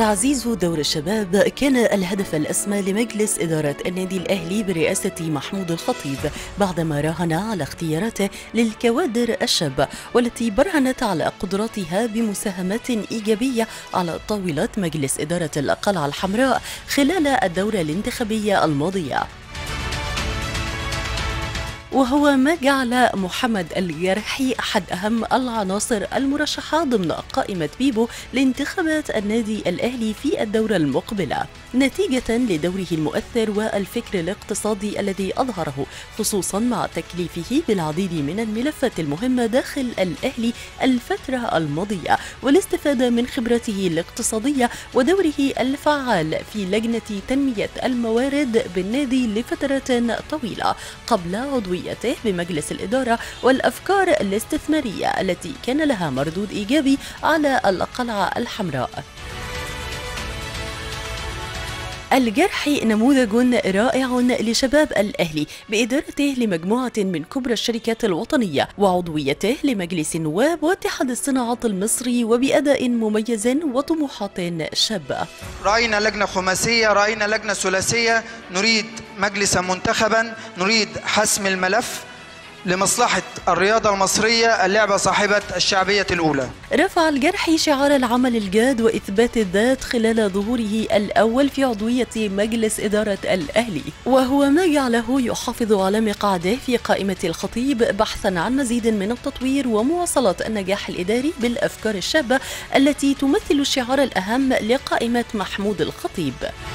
تعزيز دور الشباب كان الهدف الأسمى لمجلس إدارة النادي الأهلي برئاسة محمود الخطيب بعدما راهن على اختياراته للكوادر الشابة والتي برهنت على قدراتها بمساهمات إيجابية على طاولة مجلس إدارة القلعة الحمراء خلال الدورة الانتخابية الماضية وهو ما جعل محمد الجرحي أحد أهم العناصر المرشحة ضمن قائمة بيبو لانتخابات النادي الأهلي في الدورة المقبلة نتيجة لدوره المؤثر والفكر الاقتصادي الذي أظهره خصوصا مع تكليفه بالعديد من الملفات المهمة داخل الأهلي الفترة الماضية والاستفادة من خبرته الاقتصادية ودوره الفعال في لجنة تنمية الموارد بالنادي لفترات طويلة قبل عضوية عضويته بمجلس الإدارة والأفكار الاستثمارية التي كان لها مردود إيجابي على القلعة الحمراء الجرحي نموذج رائع لشباب الأهلي بإدارته لمجموعة من كبرى الشركات الوطنية وعضويته لمجلس النواب واتحاد الصناعات المصري وبأداء مميز وطموحات شابة رأينا لجنة خماسية رأينا لجنة ثلاثية نريد مجلسا منتخبا نريد حسم الملف لمصلحة الرياضة المصرية اللعبة صاحبة الشعبية الأولى رفع الجرحي شعار العمل الجاد وإثبات الذات خلال ظهوره الأول في عضوية مجلس إدارة الأهلي وهو ما جعله يحافظ على مقعده في قائمة الخطيب بحثا عن مزيد من التطوير ومواصلة النجاح الإداري بالأفكار الشابة التي تمثل الشعار الأهم لقائمة محمود الخطيب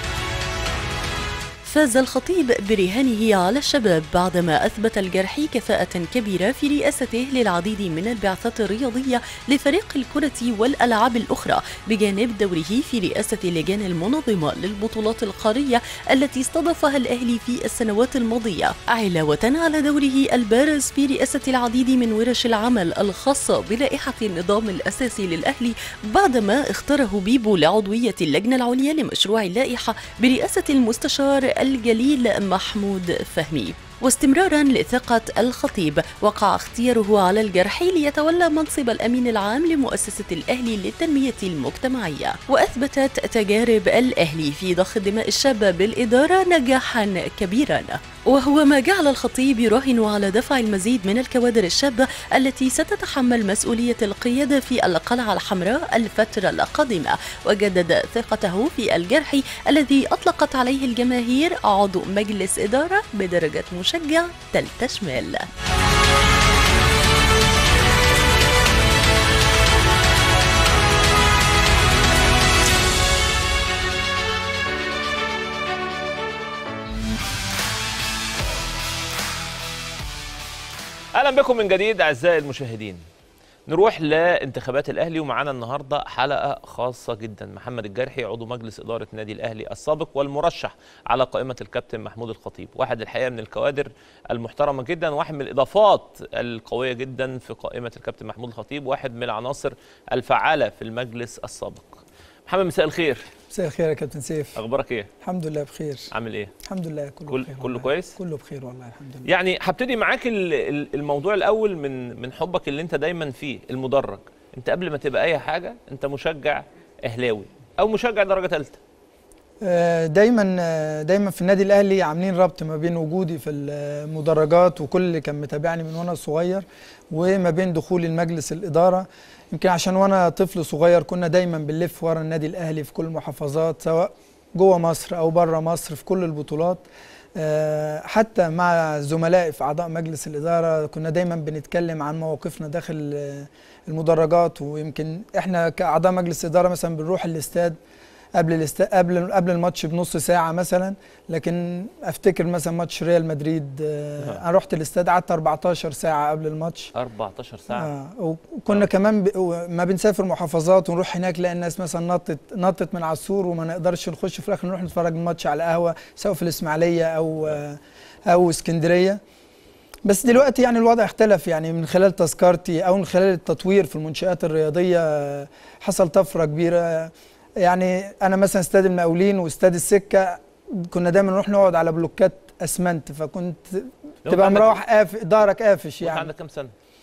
فاز الخطيب برهانه على الشباب بعدما أثبت الجرحي كفاءة كبيرة في رئاسته للعديد من البعثات الرياضية لفريق الكرة والألعاب الأخرى بجانب دوره في رئاسة اللجان المنظمة للبطولات القارية التي استضافها الأهلي في السنوات الماضية علاوة على دوره البارز في رئاسة العديد من ورش العمل الخاصة بلائحة النظام الأساسي للأهلي بعدما اختاره بيبو لعضوية اللجنة العليا لمشروع اللائحة برئاسة المستشار الجليل محمود فهمي واستمرارا لثقة الخطيب وقع اختياره على الجرحي ليتولى منصب الأمين العام لمؤسسة الأهلي للتنمية المجتمعية وأثبتت تجارب الأهلي في ضخ الدماء الشابة بالإدارة نجاحا كبيرا وهو ما جعل الخطيب يراهن على دفع المزيد من الكوادر الشابة التي ستتحمل مسؤولية القيادة في القلعة الحمراء الفترة القادمة وجدد ثقته في الجرحي الذي أطلقت عليه الجماهير عضو مجلس إدارة بدرجة مشجع تالتة شمال اهلا بكم من جديد اعزائي المشاهدين نروح لانتخابات الاهلي ومعانا النهارده حلقه خاصه جدا محمد الجرحي عضو مجلس اداره النادي الاهلي السابق والمرشح على قائمه الكابتن محمود الخطيب واحد الحقيقه من الكوادر المحترمه جدا واحد من الاضافات القويه جدا في قائمه الكابتن محمود الخطيب واحد من العناصر الفعاله في المجلس السابق محمد مساء الخير مساء الخير يا كابتن سيف اخبارك ايه الحمد لله بخير عامل ايه الحمد لله كله كل بخير كله والله. كويس كله بخير والله الحمد لله يعني هبتدي معاك ال- ال- الموضوع الاول من من حبك اللي انت دايما فيه المدرج انت قبل ما تبقى اي حاجه انت مشجع اهلاوي او مشجع درجه ثالثه آه، دايما آه، دايما في النادي الاهلي عاملين ربط ما بين وجودي في المدرجات وكل اللي كان متابعني من وانا صغير وما بين دخولي المجلس الاداره يمكن عشان وانا طفل صغير كنا دايما بنلف ورا النادي الاهلي في كل المحافظات سواء جوه مصر او بره مصر في كل البطولات آه، حتى مع زملائي في اعضاء مجلس الاداره كنا دايما بنتكلم عن مواقفنا داخل آه، المدرجات ويمكن احنا كاعضاء مجلس اداره مثلا بنروح الاستاد قبل الاست... قبل قبل الماتش بنص ساعه مثلا لكن افتكر مثلا ماتش ريال مدريد آه، نعم. انا رحت الاستاد قعدت 14 ساعه قبل الماتش 14 ساعه آه وكنا كمان ب... ما بنسافر محافظات ونروح هناك نلاقي الناس مثلا نطت نطت من على السور وما نقدرش نخش في الاخر نروح نتفرج الماتش على قهوه سواء في الاسماعيليه او آه او اسكندريه بس دلوقتي يعني الوضع اختلف يعني من خلال تذكرتي او من خلال التطوير في المنشآت الرياضيه آه، حصل طفره كبيره يعني انا مثلا استاد المقاولين واستاد السكه كنا دايما نروح نقعد على بلوكات اسمنت فكنت لو تبقى عندك- مروح قاف دارك قافش يعني يعني عندك كام سنه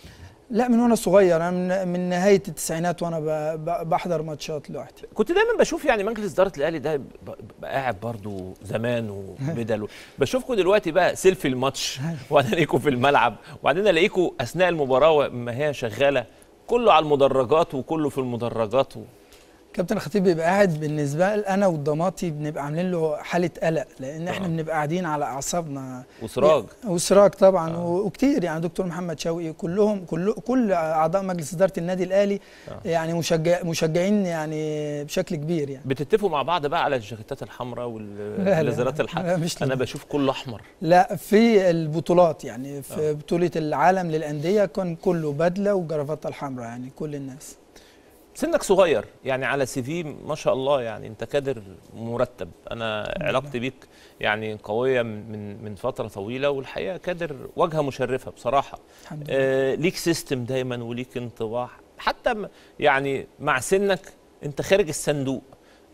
لا من وانا صغير انا من, من نهايه التسعينات وانا ب- ب- بحضر ماتشات لوحدي كنت دايما بشوف يعني مجلس اداره الاهلي ده ب- ب- قاعد برضو زمان وبدل بشوفكم دلوقتي بقى سيلفي الماتش وبعدين الاقيكم في الملعب وبعدين الاقيكم اثناء المباراه وما هي شغاله كله على المدرجات وكله في المدرجات و... كابتن الخطيب بيبقى قاعد بالنسبه لي انا والضماطي بنبقى عاملين له حاله قلق لان احنا آه. بنبقى قاعدين على اعصابنا وسراج وسراج طبعا آه. آه. وكتير يعني دكتور محمد شوقي كلهم كل كل اعضاء مجلس اداره النادي الاهلي آه. آه. يعني مشجع مشجعين يعني بشكل كبير يعني بتتفقوا مع بعض بقى على الجاكيتات الحمراء والليزرات لا الحمراء مش انا لا, بشوف كله احمر لا في البطولات يعني في آه. آه. بطوله العالم للانديه كان كله بدله وجرافته الحمراء يعني كل الناس سنك صغير يعني على سي في ما شاء الله يعني انت كادر مرتب انا علاقتي بيك يعني قويه من من من فتره طويله والحقيقه كادر واجهه مشرفه بصراحه الحمد لله آه ليك سيستم دايما وليك انطباع حتى م- يعني مع سنك انت خارج الصندوق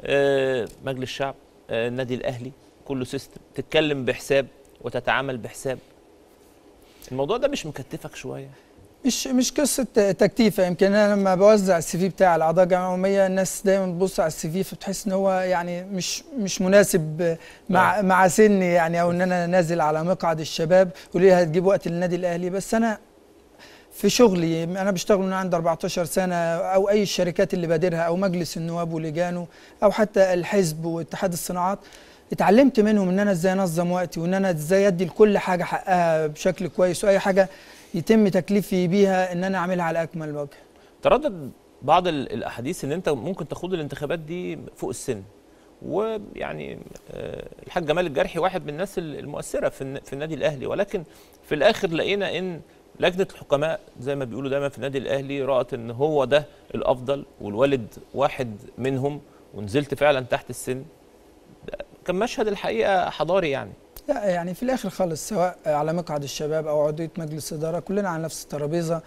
آه مجلس الشعب آه النادي الاهلي كله سيستم تتكلم بحساب وتتعامل بحساب الموضوع ده مش مكتفك شويه مش مش قصه تكتيفه يمكن انا لما بوزع السي في بتاع الاعضاء الجمعيه العموميه الناس دايما بتبص على السي في فبتحس ان هو يعني مش مش مناسب مع آه. مع سني يعني او ان انا نازل على مقعد الشباب وليه هتجيب وقت للنادي الاهلي بس انا في شغلي انا بشتغل من عندي 14 سنه او اي الشركات اللي بادرها او مجلس النواب ولجانه او حتى الحزب واتحاد الصناعات اتعلمت منهم ان انا ازاي انظم وقتي وان انا ازاي ادي لكل حاجه حقها بشكل كويس واي حاجه يتم تكليفي بيها ان انا اعملها على اكمل وجه تردد بعض ال- الاحاديث ان انت ممكن تخوض الانتخابات دي فوق السن ويعني آه، الحاج جمال الجرحي واحد من الناس ال- المؤثره في الن- في النادي الاهلي ولكن في الاخر لقينا ان لجنه الحكماء زي ما بيقولوا دايما في النادي الاهلي رأت ان هو ده الافضل والوالد واحد منهم ونزلت فعلا تحت السن ده كان مشهد الحقيقه حضاري يعني لا يعني في الاخر خالص سواء على مقعد الشباب او عضويه مجلس اداره كلنا على نفس الترابيزه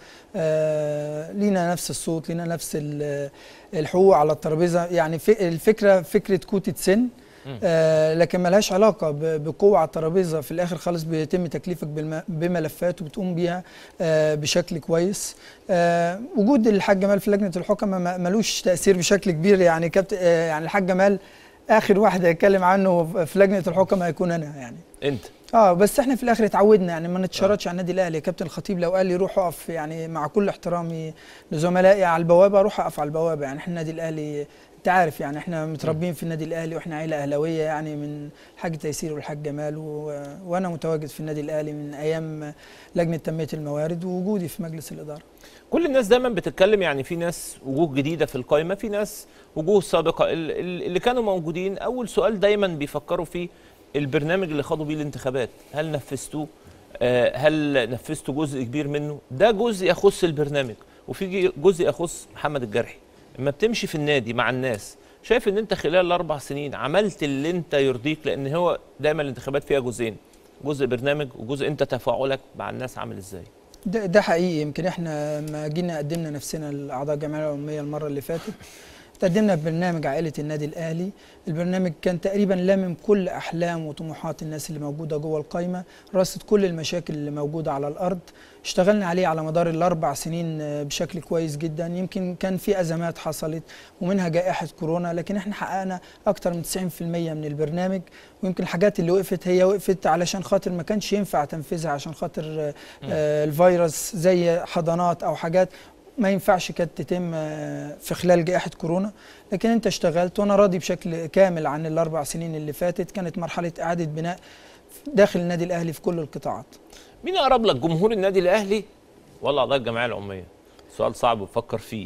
آه لينا نفس الصوت لينا نفس ال- الحقوق على الترابيزه يعني في الفكره فكره كوتة سن مم. آه لكن ملهاش علاقه ب- بقوه على الترابيزه في الاخر خالص بيتم تكليفك بالم- بملفات وبتقوم بيها آه بشكل كويس آه وجود الحاج جمال في لجنه الحكماء ما- ملوش تاثير بشكل كبير يعني كابتن آه يعني الحاج جمال اخر واحد هيتكلم عنه في لجنه الحكماء هيكون انا يعني انت اه بس احنا في الاخر اتعودنا يعني ما نتشردش على النادي الاهلي كابتن الخطيب لو قال لي روح اقف يعني مع كل احترامي لزملائي على البوابه اروح اقف على البوابه يعني احنا النادي الاهلي انت عارف يعني احنا متربيين في النادي الاهلي واحنا عيله اهلاويه يعني من الحاج تيسير والحاج جمال و... وانا متواجد في النادي الاهلي من ايام لجنه تنميه الموارد ووجودي في مجلس الاداره كل الناس دايما بتتكلم يعني في ناس وجوه جديده في القائمه في ناس وجوه سابقه ال- ال- اللي كانوا موجودين اول سؤال دايما بيفكروا فيه البرنامج اللي خاضوا بيه الانتخابات هل نفذتوه آه، هل نفذتوا جزء كبير منه ده جزء يخص البرنامج وفي جي- جزء يخص محمد الجرحي لما بتمشي في النادي مع الناس شايف ان انت خلال الاربع سنين عملت اللي انت يرضيك لان هو دايما الانتخابات فيها جزئين جزء برنامج وجزء انت تفاعلك مع الناس عامل ازاي ده, ده حقيقي يمكن احنا ما جينا قدمنا نفسنا لاعضاء الجمعيه العموميه المره اللي فاتت قدمنا برنامج عائله النادي الاهلي البرنامج كان تقريبا لامم كل احلام وطموحات الناس اللي موجوده جوه القايمه راست كل المشاكل اللي موجوده على الارض اشتغلنا عليه على مدار الاربع سنين آه، بشكل كويس جدا يمكن كان في ازمات حصلت ومنها جائحه كورونا لكن احنا حققنا اكتر من 90% من البرنامج ويمكن الحاجات اللي وقفت هي وقفت علشان خاطر ما كانش ينفع تنفيذها عشان خاطر آه، آه، الفيروس زي حضانات او حاجات ما ينفعش كانت تتم آه، في خلال جائحة كورونا لكن انت اشتغلت وانا راضي بشكل كامل عن الاربع سنين اللي فاتت كانت مرحلة اعادة بناء داخل النادي الاهلي في كل القطاعات مين اقرب لك جمهور النادي الاهلي ولا اعضاء الجمعيه العموميه سؤال صعب بفكر فيه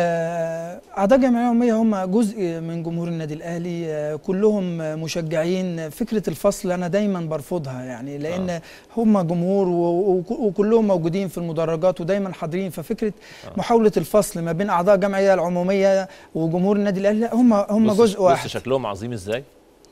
آه، اعضاء الجمعيه العموميه هم جزء من جمهور النادي الاهلي آه، كلهم مشجعين فكره الفصل انا دايما برفضها يعني لان آه. هم جمهور و- وك- وكلهم موجودين في المدرجات ودايما حاضرين ففكره محاوله الفصل ما بين اعضاء الجمعيه العموميه وجمهور النادي الاهلي لا، هم هم بص- جزء بص واحد شكلهم عظيم ازاي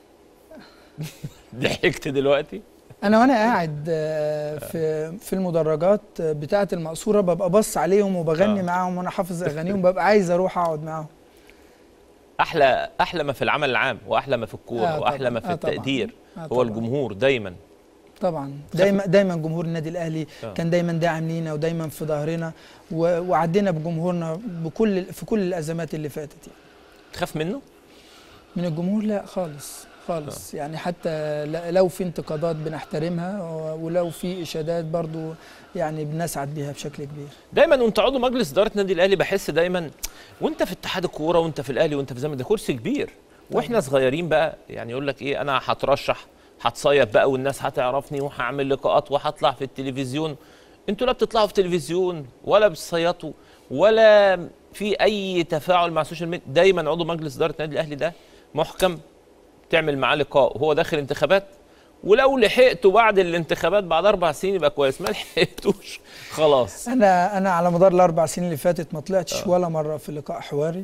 ضحكت دلوقتي انا وانا قاعد آه، في في المدرجات بتاعه المقصوره ببقى بص عليهم وبغني آه. معاهم وانا حافظ اغانيهم ببقى عايز اروح اقعد معاهم احلى احلى ما في العمل العام واحلى ما في الكوره آه واحلى طبعاً. ما في آه طبعاً. التقدير آه هو طبعاً. الجمهور دايما طبعا دايما دايما جمهور النادي الاهلي آه. كان دايما داعم لينا ودايما في ظهرنا و- وعدينا بجمهورنا بكل في كل الازمات اللي فاتت يعني. تخاف منه من الجمهور لا خالص خالص يعني حتى ل- لو في انتقادات بنحترمها و- ولو في اشادات برضو يعني بنسعد بيها بشكل كبير دايما وانت عضو مجلس اداره النادي الاهلي بحس دايما وانت في اتحاد الكوره وانت في الاهلي وانت في زمن ده كرسي كبير واحنا صغيرين بقى يعني يقول لك ايه انا هترشح هتصيط بقى والناس هتعرفني وهعمل لقاءات وهطلع في التلفزيون انتوا لا بتطلعوا في التلفزيون ولا بتصيطوا ولا في اي تفاعل مع السوشيال ميديا دايما عضو مجلس اداره النادي الاهلي ده محكم تعمل معاه لقاء وهو داخل انتخابات ولو لحقته بعد الانتخابات بعد اربع سنين يبقى كويس ما لحقتوش خلاص انا انا على مدار الاربع سنين اللي فاتت ما طلعتش ولا مره في لقاء حواري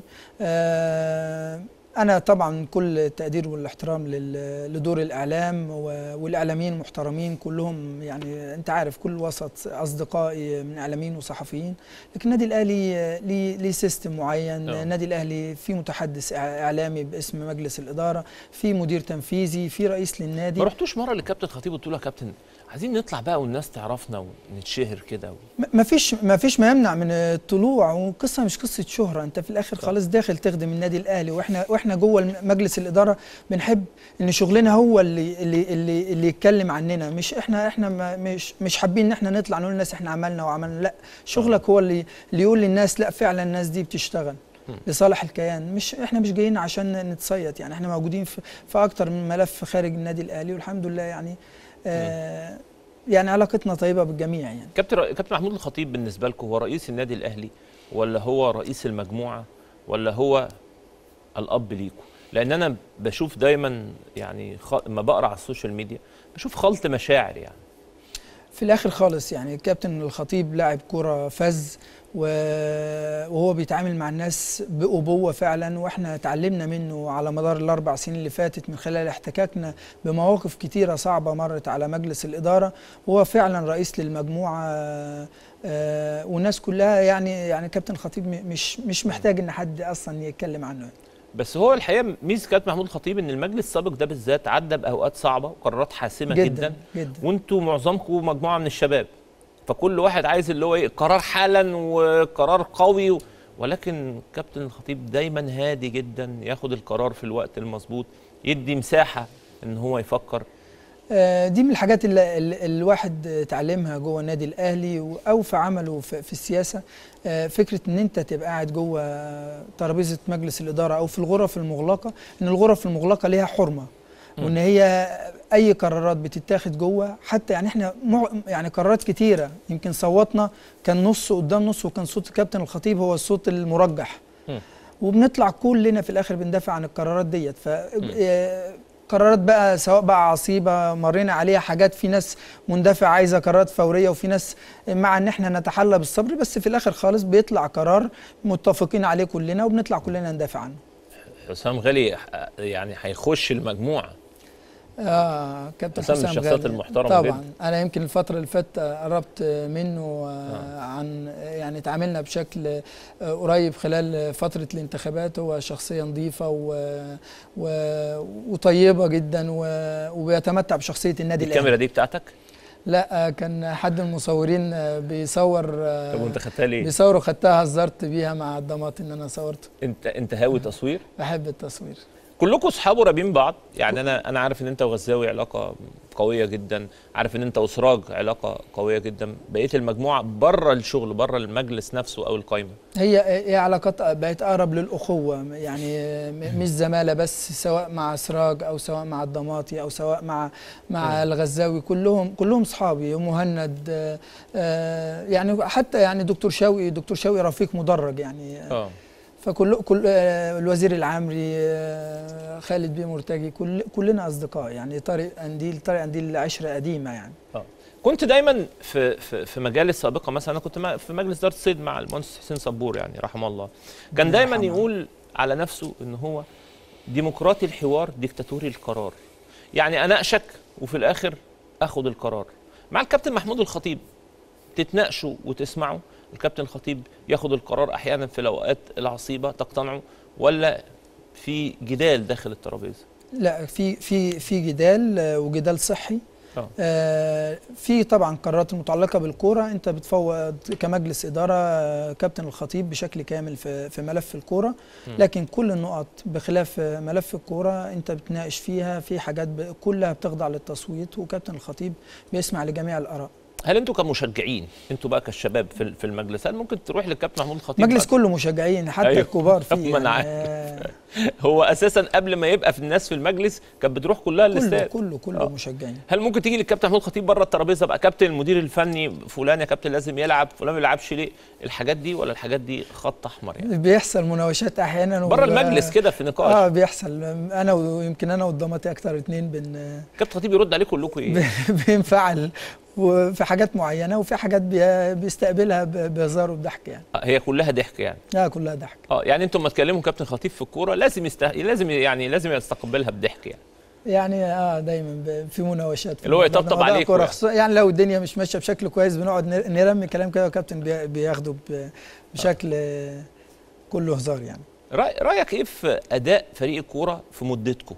آه انا طبعا كل التقدير والاحترام لل- لدور الاعلام و- والاعلاميين المحترمين كلهم يعني انت عارف كل وسط اصدقائي من اعلاميين وصحفيين لكن النادي الاهلي آه، ليه ليه سيستم معين آه. النادي الاهلي في متحدث إع- اعلامي باسم مجلس الاداره في مدير تنفيذي في رئيس للنادي ما رحتوش مره للكابتن خطيب وقلت له يا كابتن عايزين نطلع بقى والناس تعرفنا ونتشهر كده و... ما فيش ما فيش ما يمنع من الطلوع وقصه مش قصه شهره انت في الاخر خالص داخل تخدم النادي الاهلي واحنا واحنا جوه الم- مجلس الاداره بنحب ان شغلنا هو اللي اللي اللي, اللي يتكلم عننا مش احنا احنا ما مش مش حابين ان احنا نطلع نقول للناس احنا عملنا وعملنا لا شغلك هو اللي اللي يقول للناس لا فعلا الناس دي بتشتغل لصالح الكيان مش احنا مش جايين عشان نتصيط يعني احنا موجودين في, في اكتر من ملف خارج النادي الاهلي والحمد لله يعني آه يعني علاقتنا طيبه بالجميع يعني كابتن كابتن محمود الخطيب بالنسبه لكم هو رئيس النادي الاهلي ولا هو رئيس المجموعه ولا هو الاب ليكم لان انا بشوف دايما يعني خ... لما بقرا على السوشيال ميديا بشوف خلط مشاعر يعني في الاخر خالص يعني الكابتن الخطيب لاعب كرة فز و- وهو بيتعامل مع الناس بأبوة فعلا واحنا اتعلمنا منه على مدار الاربع سنين اللي فاتت من خلال احتكاكنا بمواقف كتيرة صعبة مرت على مجلس الإدارة هو فعلا رئيس للمجموعة آه، والناس كلها يعني يعني كابتن الخطيب م- مش مش محتاج ان حد اصلا يتكلم عنه بس هو الحقيقه ميزه كابتن محمود الخطيب ان المجلس السابق ده بالذات عدى باوقات صعبه وقرارات حاسمه جدا, جدا جدا وانتوا معظمكم مجموعه من الشباب فكل واحد عايز اللي هو ايه قرار حالا وقرار قوي و... ولكن كابتن الخطيب دايما هادي جدا ياخد القرار في الوقت المظبوط يدي مساحه ان هو يفكر آه، دي من الحاجات اللي اللي الواحد اتعلمها جوه النادي الاهلي و- او في عمله في, في السياسه آه، فكره ان انت تبقى قاعد جوه ترابيزه مجلس الاداره او في الغرف المغلقه ان الغرف المغلقه ليها حرمه وان هي اي قرارات بتتاخد جوه حتى يعني احنا مع يعني قرارات كتيره يمكن صوتنا كان نص قدام نص وكان صوت الكابتن الخطيب هو الصوت المرجح مم. وبنطلع كلنا في الاخر بندافع عن القرارات ديت ف آه، قرارات بقى سواء بقى عصيبه مرينا عليها حاجات في ناس مندفع عايزه قرارات فوريه وفي ناس مع ان احنا نتحلى بالصبر بس في الاخر خالص بيطلع قرار متفقين عليه كلنا وبنطلع كلنا ندافع عنه حسام غالي ح- يعني هيخش المجموعه اه كابتن حسام من حسام الشخصيات غالي. المحترمة طبعا جدا. انا يمكن الفتره اللي فاتت قربت منه آه. عن يعني تعاملنا بشكل آه، قريب خلال فتره الانتخابات هو شخصيه نظيفه و... و... وطيبه جدا و... وبيتمتع بشخصيه النادي الاهلي الكاميرا دي بتاعتك لا آه، كان حد من المصورين آه، بيصور آه، طب وانت خدتها ليه بيصور وخدتها هزرت بيها مع الضمات ان انا صورته انت انت هاوي تصوير بحب التصوير كلكم اصحاب قريبين بعض يعني انا انا عارف ان انت وغزاوي علاقه قويه جدا عارف ان انت وسراج علاقه قويه جدا بقيه المجموعه بره الشغل بره المجلس نفسه او القايمه هي هي علاقات بقت اقرب للاخوه يعني م- مش زماله بس سواء مع سراج او سواء مع الضماطي او سواء مع مع الغزاوي كلهم كلهم اصحابي ومهند آه، آه، يعني حتى يعني دكتور شوقي دكتور شوقي رفيق مدرج يعني اه فكل كل آه، الوزير العامري آه، خالد بيه مرتجي كل كلنا اصدقاء يعني طارق انديل طارق انديل عشره قديمه يعني اه كنت دايما في في في مجالس سابقه مثلا انا كنت ما- في مجلس اداره الصيد مع المهندس حسين صبور يعني رحمه الله كان ربنا دايما يرحمه. يقول على نفسه ان هو ديمقراطي الحوار ديكتاتوري القرار يعني اناقشك وفي الاخر اخد القرار مع الكابتن محمود الخطيب تتناقشوا وتسمعوا الكابتن الخطيب ياخد القرار احيانا في الاوقات العصيبه تقتنعوا ولا في جدال داخل الترابيزه لا في في في جدال آه، وجدال صحي آه. آه في طبعا قرارات المتعلقه بالكوره انت بتفوض كمجلس اداره آه، كابتن الخطيب بشكل كامل في في ملف الكوره لكن كل النقط بخلاف آه، ملف الكوره انت بتناقش فيها في حاجات ب- كلها بتخضع للتصويت وكابتن الخطيب بيسمع لجميع الاراء هل انتوا كمشجعين انتوا بقى كالشباب في في المجلس هل ممكن تروح للكابتن محمود الخطيب مجلس بقى؟ كله مشجعين حتى أيوة. الكبار فيه ما أنا عارف. آه، هو اساسا قبل ما يبقى في الناس في المجلس كانت بتروح كلها كله الاستاد كله كله آه. مشجعين هل ممكن تيجي للكابتن محمود الخطيب بره الترابيزه بقى كابتن المدير الفني فلان يا كابتن لازم يلعب فلان ما بيلعبش ليه الحاجات دي ولا الحاجات دي خط احمر يعني بيحصل مناوشات احيانا بره وبيبقى- المجلس كده في نقاش اه بيحصل انا ويمكن انا والضماتي اكتر اتنين بن كابتن الخطيب يرد عليكم كلكم ايه بينفعل وفي حاجات معينه وفي حاجات بي- بيستقبلها ب- بهزار وبضحك يعني آه، هي كلها ضحك يعني لا كلها ضحك اه يعني انتم لما تكلموا كابتن خطيب في الكوره لازم يسته... لازم يعني لازم يستقبلها بضحك يعني يعني اه دايما ب- في مناوشات في اللي هو الموضوع ده. يطبطب موضوع عليكم كورة يعني. خصوصا- يعني لو الدنيا مش ماشيه بشكل كويس بنقعد نر- نرمي كلام كده والكابتن بي- بياخده ب- بشكل آه، كله هزار يعني رأي... رايك ايه في اداء فريق الكوره في مدتكم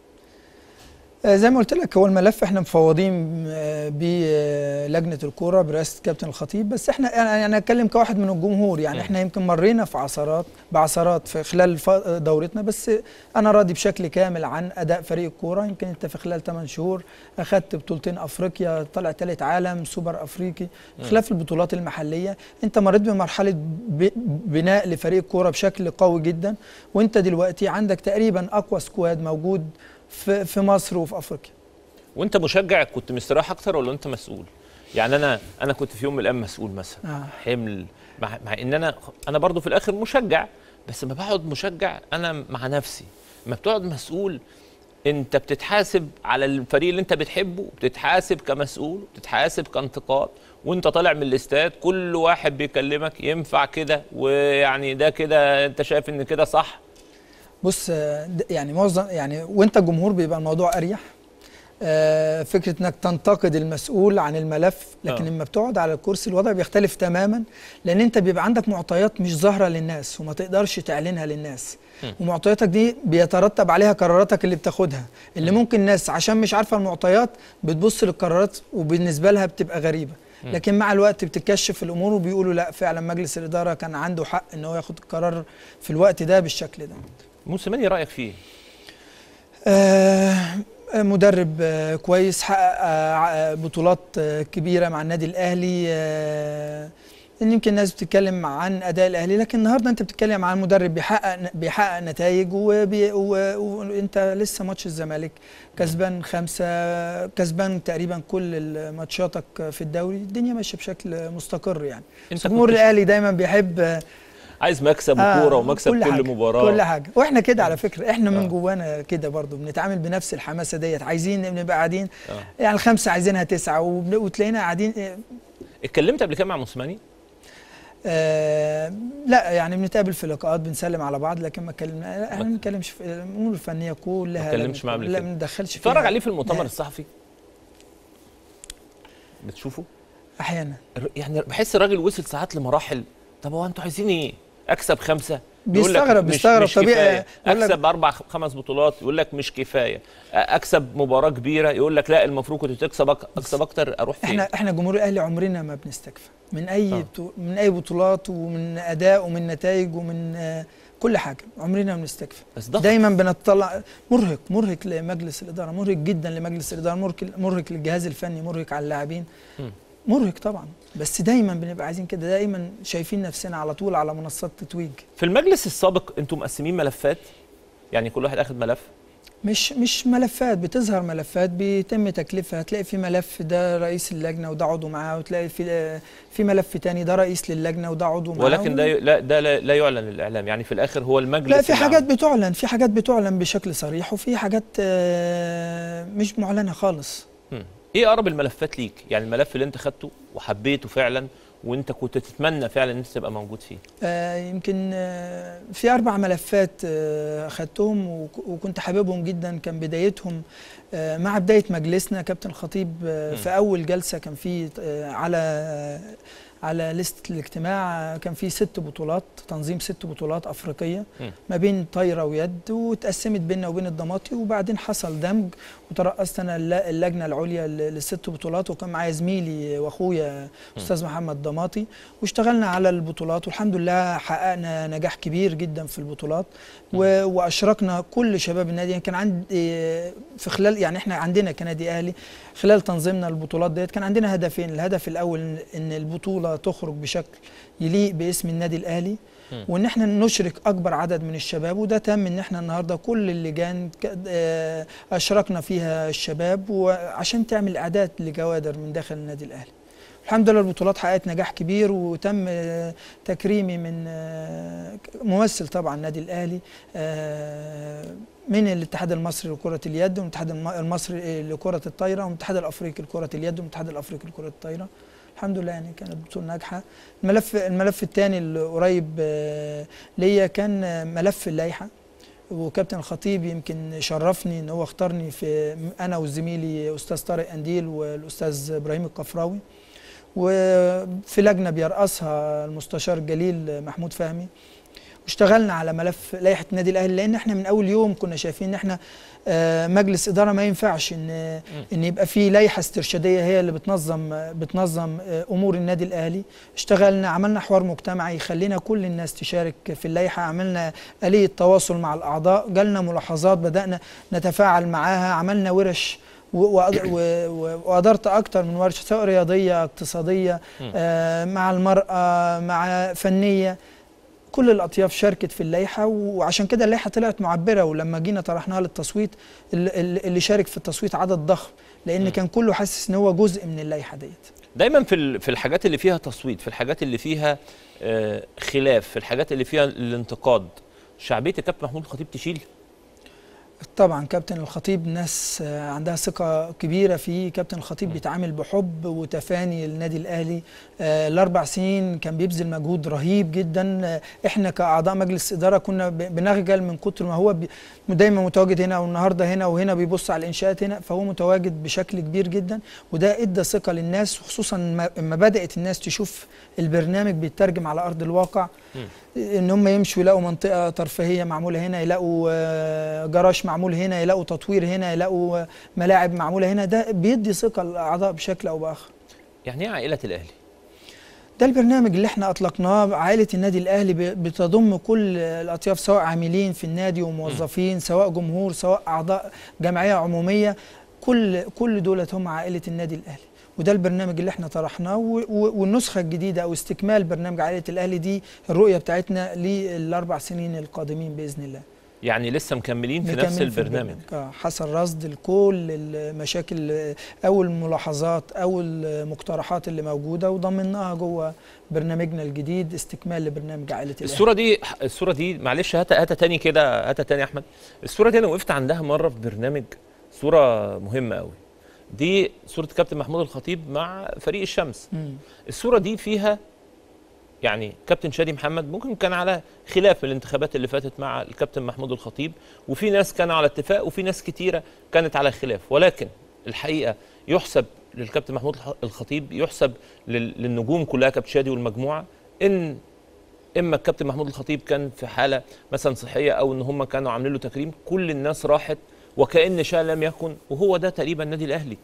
آه، زي ما قلت لك هو الملف احنا مفوضين آه، بلجنه الكوره برئاسه كابتن الخطيب بس احنا يعني انا اتكلم كواحد من الجمهور يعني مم. احنا يمكن مرينا في عثرات بعثرات في خلال الف- دورتنا بس انا راضي بشكل كامل عن اداء فريق الكوره يمكن انت في خلال 8 شهور اخذت بطولتين افريقيا طلع ثالث عالم سوبر افريقي خلاف البطولات المحليه انت مريت بمرحله ب- بناء لفريق الكوره بشكل قوي جدا وانت دلوقتي عندك تقريبا اقوى سكواد موجود في في مصر وفي افريقيا وانت مشجع كنت مستريح اكتر ولا انت مسؤول يعني انا انا كنت في يوم من الايام مسؤول مثلا آه. حمل مع, مع ان انا انا برضو في الاخر مشجع بس لما بقعد مشجع انا مع نفسي لما بتقعد مسؤول انت بتتحاسب على الفريق اللي انت بتحبه بتتحاسب كمسؤول بتتحاسب كانتقاد وانت طالع من الاستاد كل واحد بيكلمك ينفع كده ويعني ده كده انت شايف ان كده صح بص آه، د- يعني معظم يعني وانت جمهور بيبقى الموضوع اريح آه، فكره انك تنتقد المسؤول عن الملف لكن آه. لما بتقعد على الكرسي الوضع بيختلف تماما لان انت بيبقى عندك معطيات مش ظاهره للناس وما تقدرش تعلنها للناس م. ومعطياتك دي بيترتب عليها قراراتك اللي بتاخدها اللي ممكن ناس عشان مش عارفه المعطيات بتبص للقرارات وبالنسبه لها بتبقى غريبه لكن مع الوقت بتكشف الامور وبيقولوا لا فعلا مجلس الاداره كان عنده حق ان هو ياخد القرار في الوقت ده بالشكل ده موسيماني رايك فيه آه، مدرب آه، كويس حقق آه، بطولات آه، كبيره مع النادي الاهلي آه، ان يمكن الناس بتتكلم عن اداء الاهلي لكن النهارده انت بتتكلم عن مدرب بيحقق بيحقق نتائج وبي- و- وانت لسه ماتش الزمالك كسبان خمسه كسبان تقريبا كل ماتشاتك في الدوري الدنيا ماشيه بشكل مستقر يعني انت جمهور كنت الاهلي دايما بيحب آه، عايز مكسب آه، وكوره ومكسب كل, حاجة مباراه كل حاجه واحنا كده على فكره احنا آه. من جوانا كده برضو بنتعامل بنفس الحماسه ديت عايزين نبقى قاعدين آه. يعني الخمسه عايزينها تسعه وبن- وتلاقينا قاعدين آه، اتكلمت قبل كده مع موسيماني آه لا يعني بنتقابل في لقاءات بنسلم على بعض لكن ما اتكلمنا لا، احنا ما بنتكلمش في الامور الفنيه كلها ما لا اتكلمش معاه قبل لا كده. ما ندخلش اتفرج فيها. عليه في المؤتمر لا، الصحفي بتشوفه احيانا الر- يعني بحس الراجل وصل ساعات لمراحل طب هو انتوا عايزين ايه اكسب خمسه يقول لك بيستغرب مش- بيستغرب مش طبيعي كفاية. يقول لك اكسب اربع خ- خمس بطولات يقول لك مش كفايه أ- اكسب مباراه كبيره يقول لك لا المفروض كنت تكسب أك- اكسب اكتر اروح فين احنا احنا جمهور الاهلي عمرنا ما بنستكفى من اي آه. بطو من اي بطولات ومن اداء ومن نتائج ومن آه كل حاجه عمرنا ما بنستكفى بس ضغط دايما بنطلع مرهق مرهق لمجلس الاداره مرهق جدا لمجلس الاداره مرهق مرهق للجهاز الفني مرهق على اللاعبين مم. مرهق طبعا بس دايما بنبقى عايزين كده دايما شايفين نفسنا على طول على منصات تتويج في المجلس السابق انتم مقسمين ملفات يعني كل واحد اخد ملف مش مش ملفات بتظهر ملفات بيتم تكليفها هتلاقي في ملف ده رئيس اللجنه وده عضو معاه وتلاقي في في ملف تاني ده رئيس للجنه وده عضو معاه ولكن ده ي- لا ده لا, لا يعلن للاعلام يعني في الاخر هو المجلس لا في اللي حاجات عامل. بتعلن في حاجات بتعلن بشكل صريح وفي حاجات آه، مش معلنه خالص مم. ايه اقرب الملفات ليك يعني الملف اللي انت خدته وحبيته فعلا وانت كنت تتمنى فعلا ان انت تبقى موجود فيه آه، يمكن آه، في اربع ملفات آه، اخدتهم وك- وكنت حاببهم جدا كان بدايتهم آه، مع بدايه مجلسنا كابتن الخطيب آه، مم. في اول جلسه كان في آه، على على لستة الاجتماع آه، كان في ست بطولات تنظيم ست بطولات افريقيه مم. ما بين طايره ويد واتقسمت بيننا وبين الضماطي وبعدين حصل دمج وترأست انا الل- اللجنه العليا ل- للست بطولات وكان معايا زميلي واخويا استاذ محمد ضماطي واشتغلنا على البطولات والحمد لله حققنا نجاح كبير جدا في البطولات و- واشركنا كل شباب النادي يعني كان عندي في خلال يعني احنا عندنا كنادي اهلي خلال تنظيمنا البطولات ديت كان عندنا هدفين الهدف الاول إن- ان البطوله تخرج بشكل يليق باسم النادي الاهلي مم. وان احنا نشرك اكبر عدد من الشباب وده تم ان احنا النهارده كل اللجان ك- آه، اشركنا فيها الشباب وعشان تعمل اعداد لجوادر من داخل النادي الاهلي الحمد لله البطولات حققت نجاح كبير وتم آه، تكريمي من آه، ممثل طبعا النادي الاهلي آه، من الاتحاد المصري لكرة اليد والاتحاد الم- المصري لكرة الطايرة والاتحاد الافريقي لكرة اليد والاتحاد الافريقي لكرة الطايرة الحمد لله يعني كانت بطولة ناجحة الملف الملف الثاني اللي قريب آه، ليا كان آه، ملف اللائحة وكابتن الخطيب يمكن شرفني ان هو اختارني في انا وزميلي استاذ طارق انديل والاستاذ ابراهيم القفراوي وفي لجنه بيرأسها المستشار الجليل محمود فهمي واشتغلنا على ملف لائحه النادي الاهلي لان احنا من اول يوم كنا شايفين ان احنا آه، مجلس اداره ما ينفعش ان ان يبقى في لائحه استرشاديه هي اللي بتنظم بتنظم آه، امور النادي الاهلي اشتغلنا عملنا حوار مجتمعي يخلينا كل الناس تشارك في اللائحه عملنا آلية تواصل مع الاعضاء جالنا ملاحظات بدانا نتفاعل معاها عملنا ورش و- وأد- و- و- وقدرت اكتر من ورشه سواء رياضيه اقتصاديه مم. آه، مع المراه مع فنيه كل الاطياف شاركت في اللائحه وعشان كده اللائحه طلعت معبره ولما جينا طرحناها للتصويت ال- ال- اللي شارك في التصويت عدد ضخم لان مم. كان كله حاسس ان هو جزء من اللائحه ديت دايما في ال- في الحاجات اللي فيها تصويت في الحاجات اللي فيها آه، خلاف في الحاجات اللي فيها الانتقاد شعبيه الكابتن محمود الخطيب تشيل طبعا كابتن الخطيب ناس آه، عندها ثقة كبيرة فيه كابتن الخطيب م. بيتعامل بحب وتفاني النادي الأهلي آه، الأربع سنين كان بيبذل مجهود رهيب جدا آه، إحنا كأعضاء مجلس إدارة كنا ب- بنخجل من كتر ما هو بي- دايما متواجد هنا والنهاردة هنا وهنا بيبص على الإنشاءات هنا فهو متواجد بشكل كبير جدا وده إدى ثقة للناس وخصوصا ما- لما بدأت الناس تشوف البرنامج بيترجم على أرض الواقع ان هم يمشوا يلاقوا منطقه ترفيهيه معموله هنا يلاقوا آه، جراج معمول هنا يلاقوا تطوير هنا يلاقوا آه، ملاعب معموله هنا ده بيدي ثقه للاعضاء بشكل او باخر يعني ايه عائله الاهلي ده البرنامج اللي احنا اطلقناه عائله النادي الاهلي ب- بتضم كل الاطياف سواء عاملين في النادي وموظفين سواء جمهور سواء اعضاء جمعيه عموميه كل كل دولت هم عائله النادي الاهلي وده البرنامج اللي احنا طرحناه و- و- والنسخه الجديده او استكمال برنامج عائله الاهلي دي الرؤيه بتاعتنا للاربع سنين القادمين باذن الله يعني لسه مكملين في مكمل نفس البرنامج اه حصل رصد لكل المشاكل آه، او الملاحظات او المقترحات اللي موجوده وضمناها جوه برنامجنا الجديد استكمال لبرنامج عائله الاهلي الصوره دي الصوره دي معلش هاتها هاتها تاني كده هاتها تاني يا احمد الصوره دي انا وقفت عندها مره في برنامج صوره مهمه قوي دي صوره كابتن محمود الخطيب مع فريق الشمس مم. الصوره دي فيها يعني كابتن شادي محمد ممكن كان على خلاف من الانتخابات اللي فاتت مع الكابتن محمود الخطيب وفي ناس كانوا على اتفاق وفي ناس كتيره كانت على خلاف ولكن الحقيقه يحسب للكابتن محمود الخ- الخطيب يحسب لل- للنجوم كلها كابتن شادي والمجموعه ان اما الكابتن محمود الخطيب كان في حاله مثلا صحيه او ان هم كانوا عاملين له تكريم كل الناس راحت وكان شيء لم يكن وهو ده تقريبا النادي الاهلي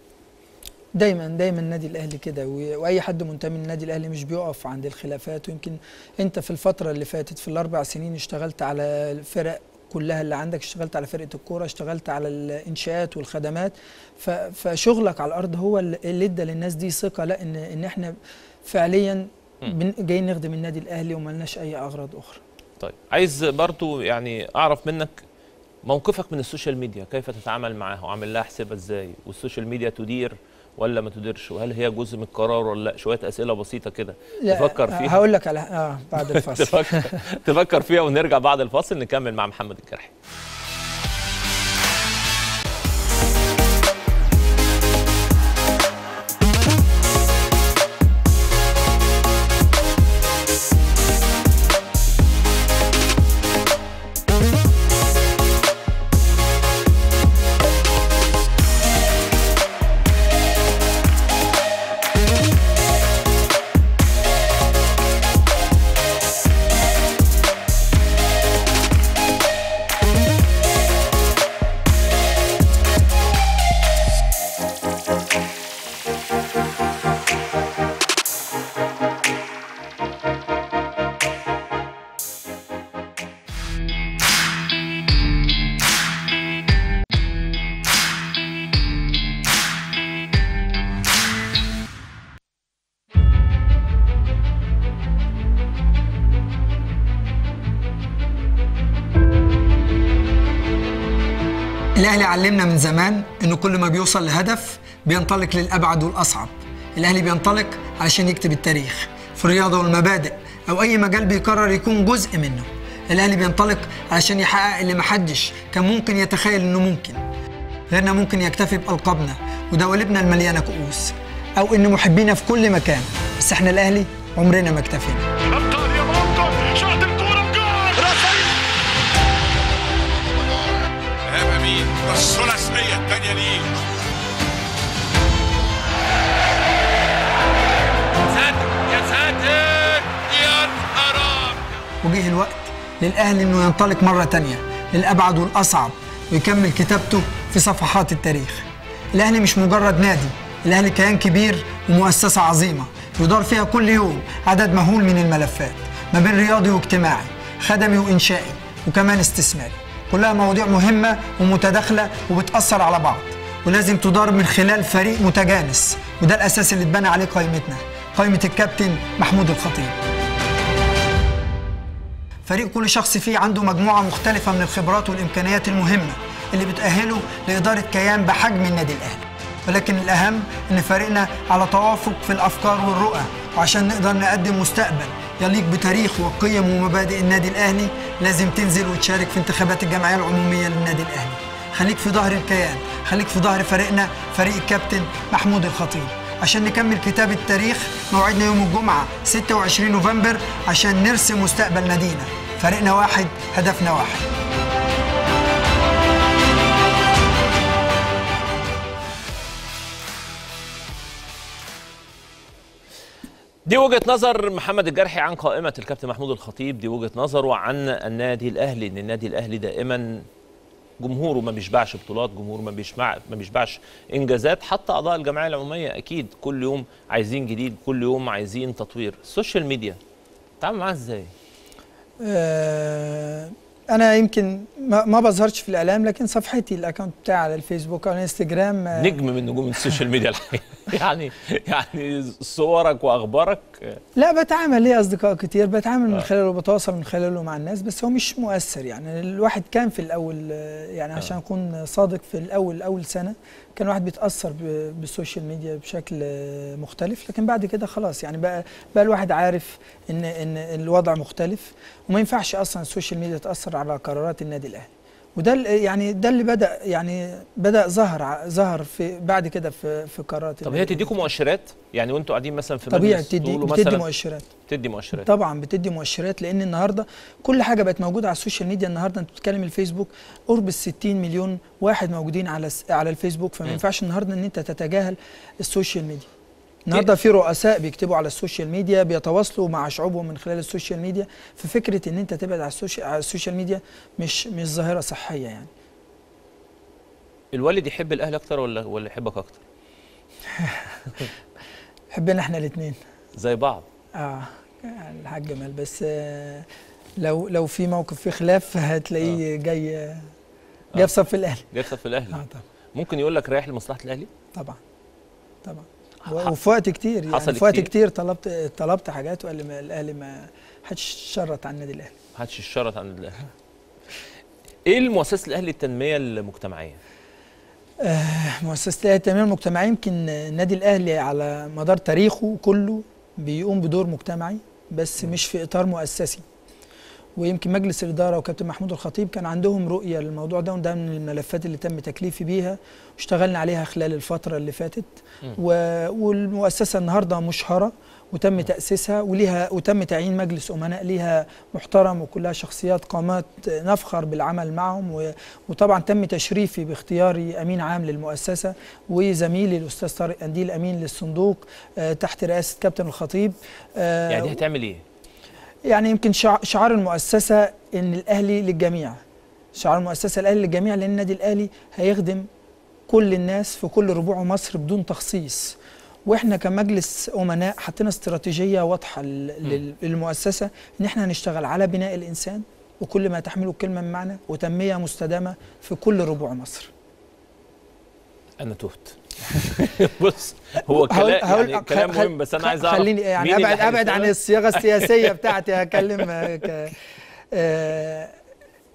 دايما دايما النادي الاهلي كده و- واي حد منتمي للنادي الاهلي مش بيقف عند الخلافات ويمكن انت في الفتره اللي فاتت في الاربع سنين اشتغلت على الفرق كلها اللي عندك اشتغلت على فرقه الكوره اشتغلت على الانشاءات والخدمات ف- فشغلك على الارض هو اللي اللي ادى للناس دي ثقه لا ان ان احنا فعليا مم. بن- جايين نخدم النادي الاهلي وملناش اي اغراض اخرى طيب عايز برضو يعني اعرف منك موقفك من السوشيال ميديا كيف تتعامل معاها وعامل لها حسابها ازاي والسوشيال ميديا تدير ولا ما تديرش وهل هي جزء من القرار ولا لا شويه اسئله بسيطه كده تفكر فيها هقول لك على اه بعد الفصل تفكر تفكر فيها ونرجع بعد الفاصل نكمل مع محمد الجرحي الاهلي علمنا من زمان انه كل ما بيوصل لهدف بينطلق للابعد والاصعب الاهلي بينطلق علشان يكتب التاريخ في الرياضه والمبادئ او اي مجال بيقرر يكون جزء منه الاهلي بينطلق علشان يحقق اللي محدش كان ممكن يتخيل انه ممكن غيرنا ممكن يكتفي بألقابنا ودوالبنا المليانة كؤوس أو إن محبينا في كل مكان بس إحنا الأهلي عمرنا ما اكتفينا ابطال يا مرقم شاط الكوره بجول رافائيل ايهاب امين الثلاثيه الثانيه ليه ساتر يا ساتر يا نهار وجه الوقت للأهلي إنه ينطلق مرة تانية للأبعد والأصعب ويكمل كتابته في صفحات التاريخ الأهلي مش مجرد نادي الأهلي كيان كبير ومؤسسة عظيمة يدار فيها كل يوم عدد مهول من الملفات ما بين رياضي واجتماعي خدمي وإنشائي وكمان استثماري كلها مواضيع مهمة ومتداخلة وبتأثر على بعض ولازم تدار من خلال فريق متجانس وده الأساس اللي اتبنى عليه قائمتنا قائمة الكابتن محمود الخطيب فريق كل شخص فيه عنده مجموعة مختلفة من الخبرات والإمكانيات المهمة اللي بتأهله لإدارة كيان بحجم النادي الأهلي ولكن الأهم إن فريقنا على توافق في الأفكار والرؤى وعشان نقدر نقدم مستقبل يليق بتاريخ وقيم ومبادئ النادي الأهلي لازم تنزل وتشارك في انتخابات الجمعية العمومية للنادي الأهلي خليك في ظهر الكيان خليك في ظهر فريقنا فريق الكابتن محمود الخطيب عشان نكمل كتاب التاريخ موعدنا يوم الجمعة 26 نوفمبر عشان نرسم مستقبل نادينا فريقنا واحد هدفنا واحد دي وجهة نظر محمد الجرحي عن قائمة الكابتن محمود الخطيب دي وجهة نظره عن النادي الأهلي إن النادي الأهلي دائما جمهوره ما بيشبعش بطولات جمهوره ما بيشبع ما بيشبعش انجازات حتى اعضاء الجمعيه العموميه اكيد كل يوم عايزين جديد كل يوم عايزين تطوير السوشيال ميديا تعمل معاها ازاي آه، انا يمكن ما ما بظهرش في الاعلام لكن صفحتي الاكونت بتاعي على الفيسبوك او الانستجرام آه، نجم من نجوم السوشيال ميديا الحقيقه يعني يعني صورك واخبارك لا بتعامل ليه اصدقاء كتير بتعامل من خلاله بتواصل من خلاله مع الناس بس هو مش مؤثر يعني الواحد كان في الاول آه، يعني عشان اكون صادق في الاول اول سنه كان الواحد بيتاثر ب- بالسوشيال ميديا بشكل آه، مختلف لكن بعد كده خلاص يعني بقى بقى الواحد عارف ان ان الوضع مختلف وما ينفعش اصلا السوشيال ميديا تاثر على قرارات النادي الاهلي وده ال- يعني ده اللي بدا يعني بدا ظهر ع- ظهر في بعد كده في في قرارات طب النادي هي تديكم مؤشرات يعني وانتوا قاعدين مثلا في طبيعي مجلس بتدي تقولوا بتدي مثلا مؤشرات بتدي مؤشرات طبعا بتدي مؤشرات لان النهارده كل حاجه بقت موجوده على السوشيال ميديا النهارده انت بتتكلم الفيسبوك قرب ال 60 مليون واحد موجودين على الس- على الفيسبوك فما م. ينفعش النهارده ان انت تتجاهل السوشيال ميديا النهارده في رؤساء بيكتبوا على السوشيال ميديا بيتواصلوا مع شعوبهم من خلال السوشيال ميديا ففكره ان انت تبعد على السوشيال على السوشيال ميديا مش مش ظاهره صحيه يعني الوالد يحب الاهلي اكتر ولا ولا يحبك اكتر حبينا احنا الاثنين زي بعض اه الحاج جمال بس آه لو لو في موقف فيه خلاف هتلاقيه جاي آه، جاي في صف الاهلي يكسب في الاهلي اه طبعا ممكن يقول لك رايح لمصلحه الاهلي طبعا طبعا و- وفي وقت كتير يعني حصل في وقت كتير. كتير طلبت طلبت حاجات وقال لي ما- الاهلي ما حدش شرط عن النادي الاهلي محدش يشرط عن الاهلي ايه المؤسسه الاهلي التنميه المجتمعيه مؤسسه الاهلي التنميه المجتمعيه يمكن النادي الاهلي على مدار تاريخه كله بيقوم بدور مجتمعي بس مش في اطار مؤسسي ويمكن مجلس الاداره وكابتن محمود الخطيب كان عندهم رؤيه للموضوع ده وده من الملفات اللي تم تكليفي بيها واشتغلنا عليها خلال الفتره اللي فاتت و... والمؤسسه النهارده مشهره وتم تاسيسها وليها وتم تعيين مجلس امناء ليها محترم وكلها شخصيات قامات نفخر بالعمل معهم و... وطبعا تم تشريفي باختياري امين عام للمؤسسه وزميلي الاستاذ طارق قنديل امين للصندوق آه، تحت رئاسه كابتن الخطيب آه، يعني دي هتعمل ايه يعني يمكن شع- شعار المؤسسة إن الأهلي للجميع شعار المؤسسة الأهلي للجميع لأن النادي الأهلي هيخدم كل الناس في كل ربوع مصر بدون تخصيص واحنا كمجلس امناء حطينا استراتيجيه واضحه لل- لل- للمؤسسه ان احنا هنشتغل على بناء الانسان وكل ما تحمله الكلمه من معنى وتنميه مستدامه في كل ربوع مصر انا تهت بص هو هقول- كلام هقول- يعني كلام خ- مهم بس انا خ- عايز اعرف خليني يعني مين اللي ابعد ابعد عن هيشتغل؟ الصياغه السياسيه بتاعتي هكلم آه، ك آه،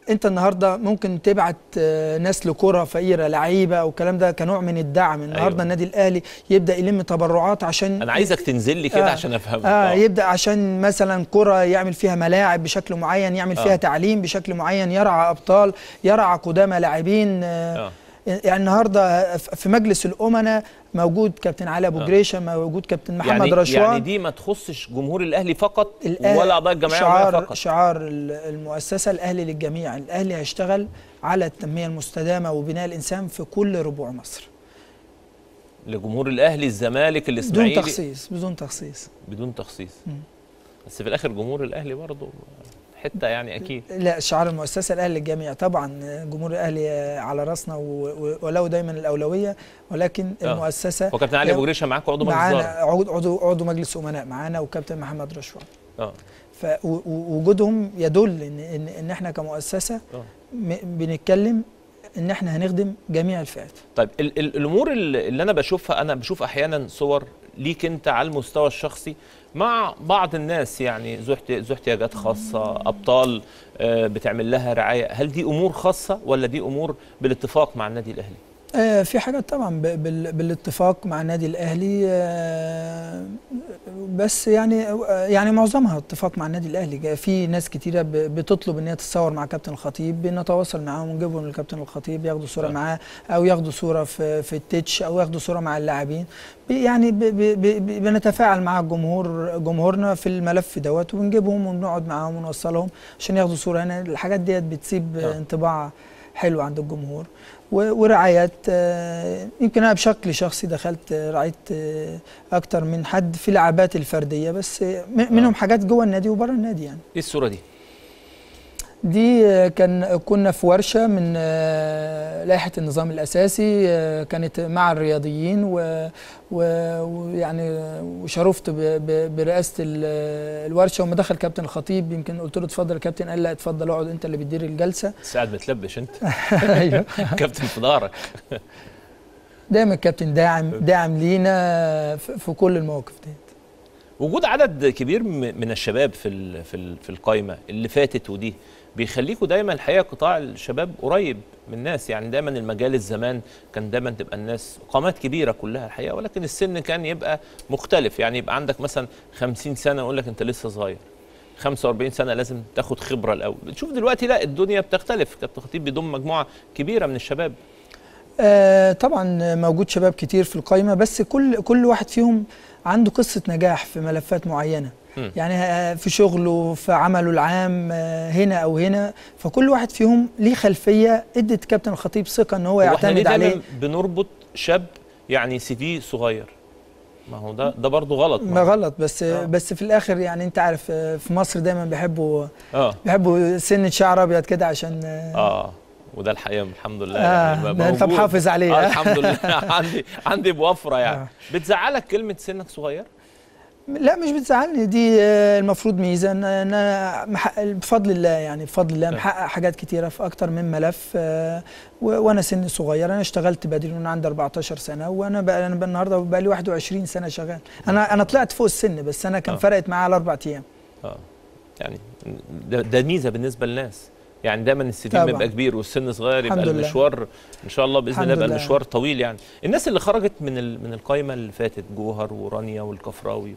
انت النهارده ممكن تبعت آه، ناس لكره فقيره لعيبه او الكلام ده كنوع من الدعم النهارده أيوة. أيوة. النادي الاهلي يبدا يلم تبرعات عشان انا عايزك تنزل لي كده آه. عشان افهم اه يبدا عشان مثلا كره يعمل فيها ملاعب بشكل معين يعمل آه. فيها تعليم بشكل معين يرعى ابطال يرعى قدامى لاعبين آه آه. يعني النهارده ف- في مجلس الامناء موجود كابتن علي ابو آه. جريشه موجود كابتن محمد يعني رشوان يعني دي ما تخصش جمهور الاهلي فقط الأهلي- ولا اعضاء الجمعيه شعار العمومية فقط شعار ال- المؤسسه الاهلي للجميع الاهلي هيشتغل على التنميه المستدامه وبناء الانسان في كل ربوع مصر لجمهور الاهلي الزمالك بدون الاسماعيلي تخصيص بدون تخصيص بدون تخصيص مم. بس في الاخر جمهور الاهلي برضه حته يعني اكيد لا شعار المؤسسه الاهلي للجميع طبعا جمهور الاهلي على راسنا و- و- وله دايما الاولويه ولكن آه. المؤسسه هو كابتن علي ابو جريشه معاك عضو مجلس معانا اداره عضو عضو عضو مجلس امناء معانا وكابتن محمد رشوان اه فوجودهم يدل ان ان, إن احنا كمؤسسه آه. م- بنتكلم ان احنا هنخدم جميع الفئات طيب ال ال الامور اللي اللي انا بشوفها انا بشوف احيانا صور ليك انت على المستوى الشخصي مع بعض الناس يعني ذو احت- ذو احتياجات خاصه ابطال آه، بتعمل لها رعايه هل دي امور خاصه ولا دي امور بالاتفاق مع النادي الاهلي آه، في حاجات طبعا ب- بال- بالاتفاق مع النادي الاهلي آه، بس يعني آه، يعني معظمها اتفاق مع النادي الاهلي جا- في ناس كتيره ب- بتطلب ان هي تتصور مع كابتن الخطيب بنتواصل معاهم ونجيبهم للكابتن الخطيب ياخدوا صوره آه. معاه او ياخدوا صوره في في التتش او ياخدوا صوره مع اللاعبين ب- يعني ب- ب- ب- ب- بنتفاعل مع الجمهور جمهورنا في الملف دوت ونجيبهم ونقعد معاهم ونوصلهم عشان ياخدوا صوره هنا الحاجات ديت بتسيب آه. انطباع حلو عند الجمهور و- ورعايات آه، يمكن انا بشكل شخصي دخلت آه، رعيت آه، اكتر من حد في لعبات الفرديه بس آه، م- منهم حاجات جوه النادي وبره النادي يعني ايه الصوره دي دي آه، كان كنا في ورشه من آه، لائحه النظام الاساسي آه، كانت مع الرياضيين و- و- ويعني وشرفت ب- ب- برئاسه ال- الورشه وما دخل كابتن الخطيب يمكن قلت له اتفضل يا كابتن قال لا اتفضل اقعد انت اللي بتدير الجلسه بس قاعد بتلبش انت ايوه كابتن في ظهرك دايما الكابتن داعم داعم لينا في في كل المواقف دي وجود عدد كبير م- من الشباب في ال في ال في القايمه اللي فاتت ودي بيخليكوا دايما الحقيقه قطاع الشباب قريب من الناس يعني دايما المجال زمان كان دايما تبقى الناس قامات كبيره كلها الحقيقه ولكن السن كان يبقى مختلف يعني يبقى عندك مثلا 50 سنه يقول لك انت لسه صغير 45 سنه لازم تاخد خبره الاول تشوف دلوقتي لا الدنيا بتختلف كابتن خطيب بيضم مجموعه كبيره من الشباب آه طبعا موجود شباب كتير في القايمه بس كل كل واحد فيهم عنده قصه نجاح في ملفات معينه مم. يعني آه، في شغله في عمله العام آه، هنا او هنا فكل واحد فيهم ليه خلفيه ادت كابتن الخطيب ثقه ان هو هو احنا ليه يعتمد عليه دايما بنربط شاب يعني سي في صغير ما هو ده ده برضه غلط ما غلط بس آه. بس في الاخر يعني انت عارف آه، في مصر دايما بيحبوا اه بيحبوا سنه شعر ابيض كده عشان آه، اه وده الحقيقه الحمد لله آه، يعني ده انت موجود. محافظ عليه آه الحمد لله عندي عندي بوفره يعني آه. بتزعلك كلمه سنك صغير لا مش بتزعلني دي آه، المفروض ميزه ان إن انا محقق بفضل الله يعني بفضل الله آه. محقق حاجات كتيره في اكتر من ملف آه، و- وانا سني صغير انا اشتغلت بدري وانا عندي 14 سنه وانا بقى انا بقى النهارده بقى لي 21 سنه شغال انا انا طلعت فوق السن بس انا كان آه. فرقت معايا على اربع ايام اه يعني ده, ده ميزه بالنسبه للناس يعني دايما السن طبعاً. بيبقى كبير والسن صغير يبقى الحمد لله. المشوار ان شاء الله باذن الحمد الله يبقى لله. المشوار طويل يعني الناس اللي خرجت من ال... من القايمه اللي فاتت جوهر ورانيا والكفراوي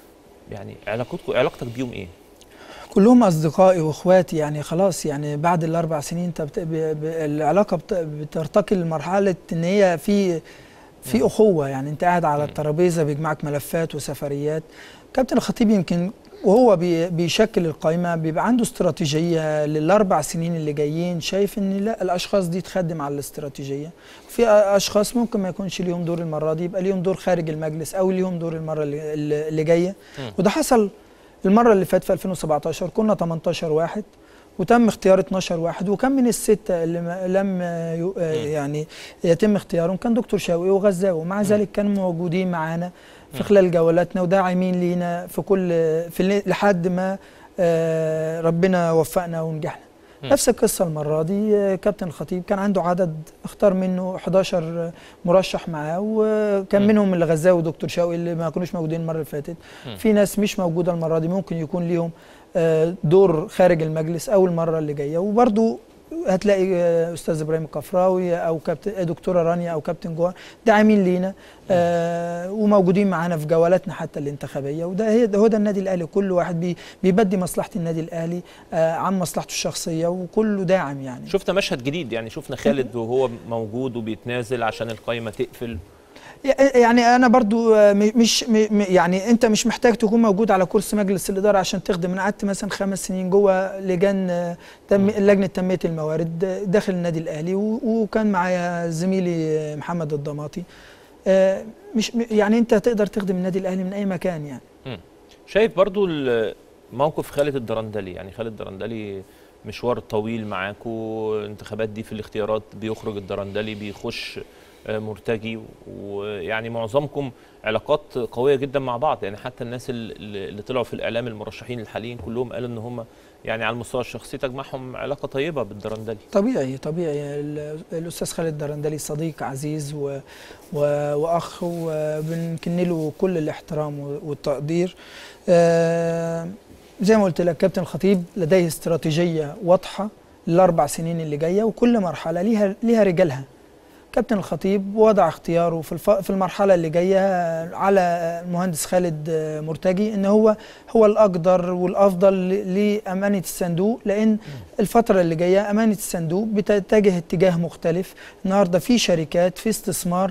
يعني علاقتكم علاقتك بيهم ايه؟ كلهم اصدقائي واخواتي يعني خلاص يعني بعد الاربع سنين انت بت... ب... ب... العلاقه بت... بترتقي لمرحله ان هي في في اخوه يعني انت قاعد على الترابيزه بيجمعك ملفات وسفريات كابتن الخطيب يمكن وهو بي... بيشكل القائمه بيبقى عنده استراتيجيه للاربع سنين اللي جايين شايف ان لا الاشخاص دي تخدم على الاستراتيجيه في اشخاص ممكن ما يكونش ليهم دور المره دي يبقى ليهم دور خارج المجلس او ليهم دور المره اللي, اللي اللي جايه مم. وده حصل المره اللي فاتت في 2017 كنا 18 واحد وتم اختيار 12 واحد وكان من السته اللي ما لم يو- آه يعني يتم اختيارهم كان دكتور شوقي وغزاوي ومع ذلك كانوا موجودين معانا في خلال جولاتنا وداعمين لينا في كل في ال- لحد ما آه، ربنا وفقنا ونجحنا مم. نفس القصه المره دي آه، كابتن الخطيب كان عنده عدد اختار منه 11 مرشح معاه وكان مم. منهم الغزاوي ودكتور شوقي اللي ما كانوش موجودين المره اللي فاتت مم. في ناس مش موجوده المره دي ممكن يكون ليهم آه، دور خارج المجلس او المره اللي جايه وبرضو هتلاقي آه، استاذ ابراهيم القفراوي او كابتن دكتوره رانيا او كابتن جوهر داعمين لينا آه وموجودين معانا في جولاتنا حتى الانتخابيه وده هي هو ده النادي الاهلي كل واحد بي بيبدي مصلحه النادي الاهلي آه عن مصلحته الشخصيه وكله داعم يعني شفنا مشهد جديد يعني شفنا خالد وهو موجود وبيتنازل عشان القايمه تقفل يعني انا برضو آه، م- مش م- م- يعني انت مش محتاج تكون موجود على كرسي مجلس الاداره عشان تخدم انا قعدت مثلا خمس سنين جوه لجان آه، تم لجنه تنميه الموارد آه، داخل النادي الاهلي و- وكان معايا زميلي آه، محمد الضماطي آه، مش م- يعني انت تقدر تخدم النادي الاهلي من اي مكان يعني شايف برضو ال- موقف خالد الدرندلي يعني خالد الدرندلي مشوار طويل معاكو انتخابات دي في الاختيارات بيخرج الدرندلي بيخش آه، مرتجي ويعني معظمكم علاقات قويه جدا مع بعض يعني حتى الناس ال- اللي طلعوا في الاعلام المرشحين الحاليين كلهم قالوا ان هم يعني على المستوى الشخصي تجمعهم علاقه طيبه بالدرندلي طبيعي طبيعي ال- الاستاذ خالد درندلي صديق عزيز و و واخ وبنكن له كل الاحترام و- والتقدير آه، زي ما قلت لك كابتن الخطيب لديه استراتيجيه واضحه للاربع سنين اللي جايه وكل مرحله ليها ليها رجالها كابتن الخطيب وضع اختياره في الف... في المرحله اللي جايه على المهندس خالد مرتجي ان هو هو الاقدر والافضل ل- لامانه الصندوق لان الفتره اللي جايه امانه الصندوق بتتجه اتجاه مختلف النهارده في شركات في استثمار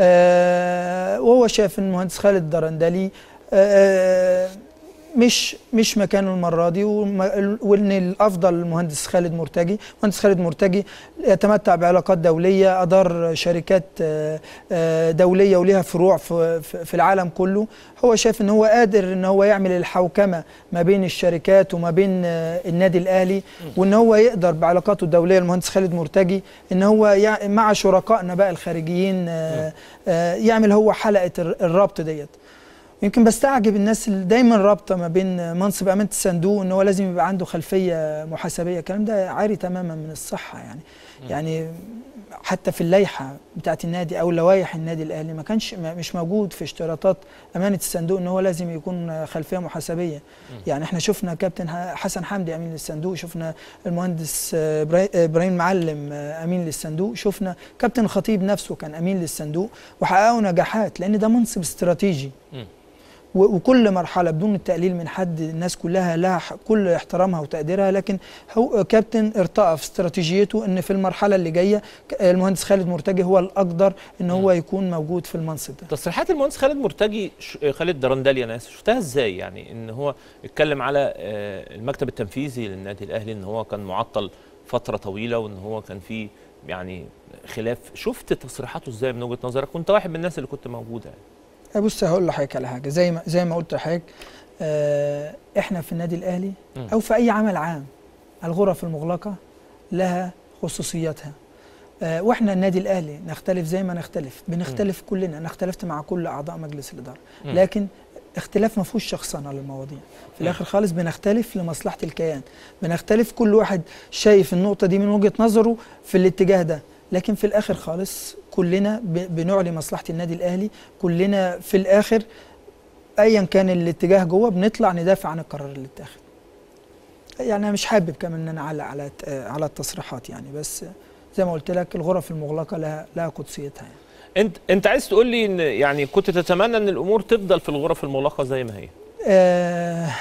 آه وهو شايف ان المهندس خالد درندلي آه مش مش مكانه المره دي وما- وان الافضل المهندس خالد مرتجي مهندس خالد مرتجي يتمتع بعلاقات دوليه ادار شركات آه، آه، دوليه وليها فروع في في في العالم كله هو شايف ان هو قادر ان هو يعمل الحوكمه ما بين الشركات وما بين آه، النادي الاهلي وان هو يقدر بعلاقاته الدوليه المهندس خالد مرتجي ان هو يع- مع شركائنا بقى الخارجيين آه، آه، يعمل هو حلقه الر- الربط ديت يمكن بستعجب الناس اللي دايما رابطه ما بين منصب امانه الصندوق ان هو لازم يبقى عنده خلفيه محاسبيه الكلام ده عاري تماما من الصحه يعني يعني حتى في اللائحه بتاعت النادي او لوائح النادي الاهلي ما كانش ما- مش موجود في اشتراطات امانه الصندوق ان هو لازم يكون خلفيه محاسبيه يعني احنا شفنا كابتن ح- حسن حمدي امين للصندوق شفنا المهندس آه، إبراهي- آه، ابراهيم معلم آه، امين للصندوق شفنا كابتن الخطيب نفسه كان امين للصندوق وحققوا نجاحات لان ده منصب استراتيجي مم. و- وكل مرحله بدون التقليل من حد الناس كلها لها ح- كل احترامها وتقديرها لكن هو كابتن ارتقى في استراتيجيته ان في المرحله اللي جايه ك- المهندس خالد مرتجي هو الاقدر ان هو يكون موجود في المنصب ده تصريحات المهندس خالد مرتجي ش- خالد درندلي انا اسف شفتها ازاي يعني ان هو اتكلم على آه، المكتب التنفيذي للنادي الاهلي ان هو كان معطل فتره طويله وان هو كان في يعني خلاف شفت تصريحاته ازاي من وجهه نظرك كنت واحد من الناس اللي كنت موجوده يعني. آه، بص هقول لحضرتك على حاجه زي ما زي ما قلت لحضرتك آه، احنا في النادي الاهلي مم. او في اي عمل عام الغرف المغلقه لها خصوصياتها آه، واحنا النادي الاهلي نختلف زي ما نختلف بنختلف كلنا انا اختلفت مع كل اعضاء مجلس الاداره مم. لكن اختلاف ما فيهوش شخصنه للمواضيع في الاخر خالص بنختلف لمصلحه الكيان بنختلف كل واحد شايف النقطه دي من وجهه نظره في الاتجاه ده لكن في الاخر خالص كلنا ب- بنعلي مصلحه النادي الاهلي كلنا في الاخر ايا كان الاتجاه جوه بنطلع ندافع عن القرار اللي اتاخد يعني انا مش حابب كمان ان انا اعلق على على التصريحات يعني بس زي ما قلت لك الغرف المغلقه لها لها قدسيتها يعني. انت انت عايز تقول لي ان يعني كنت تتمنى ان الامور تفضل في الغرف المغلقه زي ما هي آه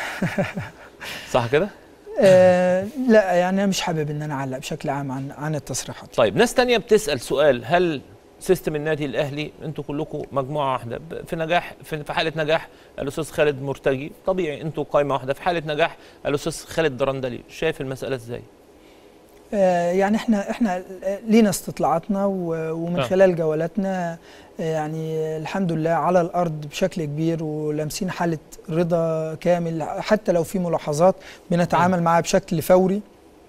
صح كده آه لا يعني انا مش حابب ان انا اعلق بشكل عام عن عن التصريحات طيب ناس تانية بتسال سؤال هل سيستم النادي الاهلي انتوا كلكم مجموعه واحده ب- في نجاح في في حاله نجاح الاستاذ خالد مرتجي طبيعي انتوا قائمه واحده في حاله نجاح الاستاذ خالد درندلي شايف المساله ازاي آه، يعني احنا احنا لينا استطلاعاتنا و- ومن آه. خلال جولاتنا آه، يعني الحمد لله على الارض بشكل كبير ولامسين حاله رضا كامل حتى لو في ملاحظات بنتعامل معاها بشكل فوري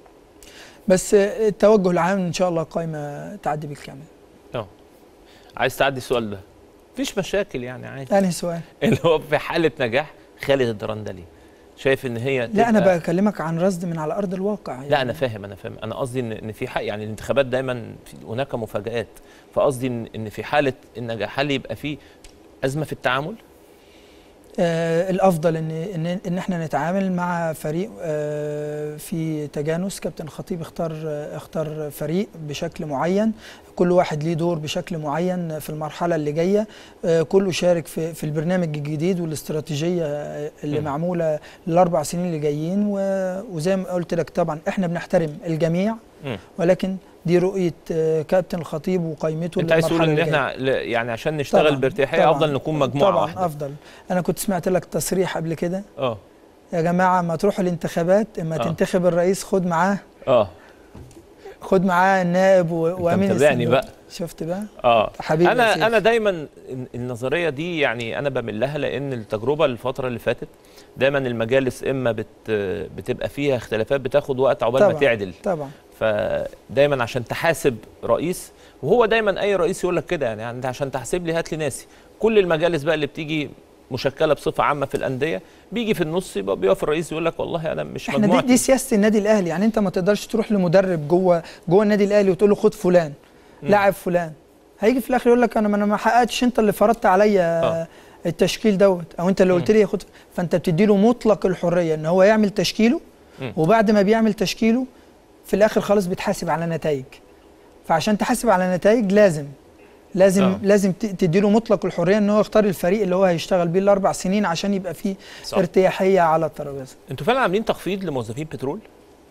بس آه، التوجه العام ان شاء الله قائمه تعدي بالكامل اه عايز تعدي السؤال ده مفيش مشاكل يعني عادي انهي سؤال اللي هو في حاله نجاح خالد الدرندلي شايف ان هي لا انا تبقى- بكلمك عن رصد من على ارض الواقع يعني لا انا فاهم انا فاهم انا قصدي ان ان في حق يعني الانتخابات دايما في هناك مفاجات فقصدي ان ان في حاله النجاح هل يبقى في ازمه في التعامل آه الافضل ان ان ان احنا نتعامل مع فريق آه في تجانس كابتن الخطيب اختار آه اختار فريق بشكل معين كل واحد ليه دور بشكل معين في المرحله اللي جايه آه كله شارك في في البرنامج الجديد والاستراتيجيه آه، اللي م. معموله الاربع سنين اللي جايين و- وزي ما قلت لك طبعا احنا بنحترم الجميع مم. ولكن دي رؤيه آه كابتن الخطيب وقيمته انت عايز تقول للمرحلة ان اللي جاية. احنا ل- يعني عشان نشتغل طبعاً، بارتياحيه طبعاً، افضل نكون مجموعه طبعا واحده افضل انا كنت سمعت لك تصريح قبل كده اه يا جماعه ما تروحوا الانتخابات اما آه. تنتخب الرئيس خد معاه اه خد معاه النائب و- وامين متابعني الصندوق. بقى. شفت بقى اه حبيبي يا انا سيف. انا دايما ال- النظريه دي يعني انا بميل لها لان التجربه الفتره اللي فاتت دايما المجالس اما بت بتبقى فيها اختلافات بتاخد وقت عقبال ما طبعاً. تعدل طبعا فدايما عشان تحاسب رئيس وهو دايما اي رئيس يقول لك كده يعني, يعني عشان تحاسب لي هات لي ناسي كل المجالس بقى اللي بتيجي مشكله بصفه عامه في الانديه بيجي في النص يبقى بيقف الرئيس يقول لك والله انا مش احنا دي, مجموعتي دي سياسه النادي الاهلي يعني انت ما تقدرش تروح لمدرب جوه جوه النادي الاهلي وتقول له خد فلان مم. لاعب فلان هيجي في الاخر يقول لك انا ما انا ما حققتش انت اللي فرضت عليا آه. التشكيل دوت او انت اللي قلت لي خد فانت بتدي له مطلق الحريه ان هو يعمل تشكيله مم. وبعد ما بيعمل تشكيله في الاخر خالص بتحاسب على نتائج فعشان تحاسب على نتائج لازم لازم آه. آه. لازم ت- تديله مطلق الحريه ان هو يختار الفريق اللي هو هيشتغل بيه الاربع سنين عشان يبقى فيه صح. ارتياحيه على الترابيزه انتوا فعلا عاملين تخفيض لموظفين بترول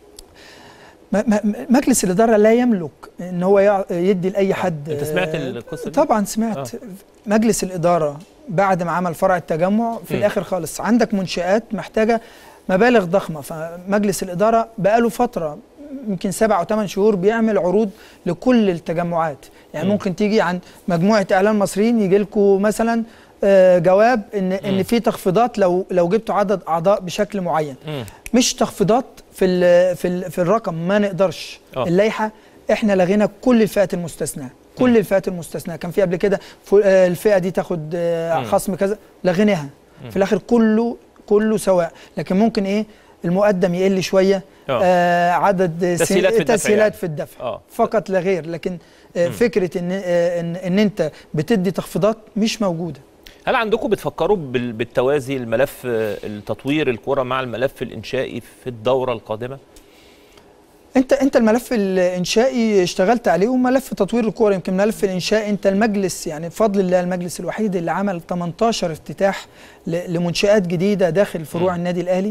ما- ما- مجلس الاداره لا يملك ان هو يع- يدي لاي حد انت سمعت آه، القصه دي طبعا سمعت مجلس الاداره بعد ما عمل فرع التجمع في م. الاخر خالص عندك منشات محتاجه مبالغ ضخمه فمجلس الاداره بقاله فتره يمكن سبع او ثمان شهور بيعمل عروض لكل التجمعات يعني م. ممكن تيجي عند مجموعه اعلان مصريين يجي لكم مثلا آه، جواب ان ان في تخفيضات لو لو جبتوا عدد اعضاء بشكل معين مم. مش تخفيضات في ال في ال في الرقم ما نقدرش آه. اللائحه احنا لغينا كل الفئات المستثناه كل الفئات المستثناه كان في قبل كده ف- آه، الفئه دي تاخد آه، مم. خصم كذا لغيناها في الاخر كله كله سواء لكن ممكن ايه المقدم يقل شويه آه. آه عدد سن- تسهيلات في الدفع تسهيلات يعني. في الدفع اه فقط لا غير لكن آه فكره ان آه ان, إن انت بتدي تخفيضات مش موجوده هل عندكم بتفكروا بال- بالتوازي الملف آه، التطوير الكرة مع الملف الإنشائي في الدورة القادمة؟ انت انت الملف الانشائي اشتغلت عليه وملف تطوير الكوره يمكن ملف الانشاء انت المجلس يعني بفضل الله المجلس الوحيد اللي عمل 18 افتتاح ل- لمنشات جديده داخل فروع النادي الاهلي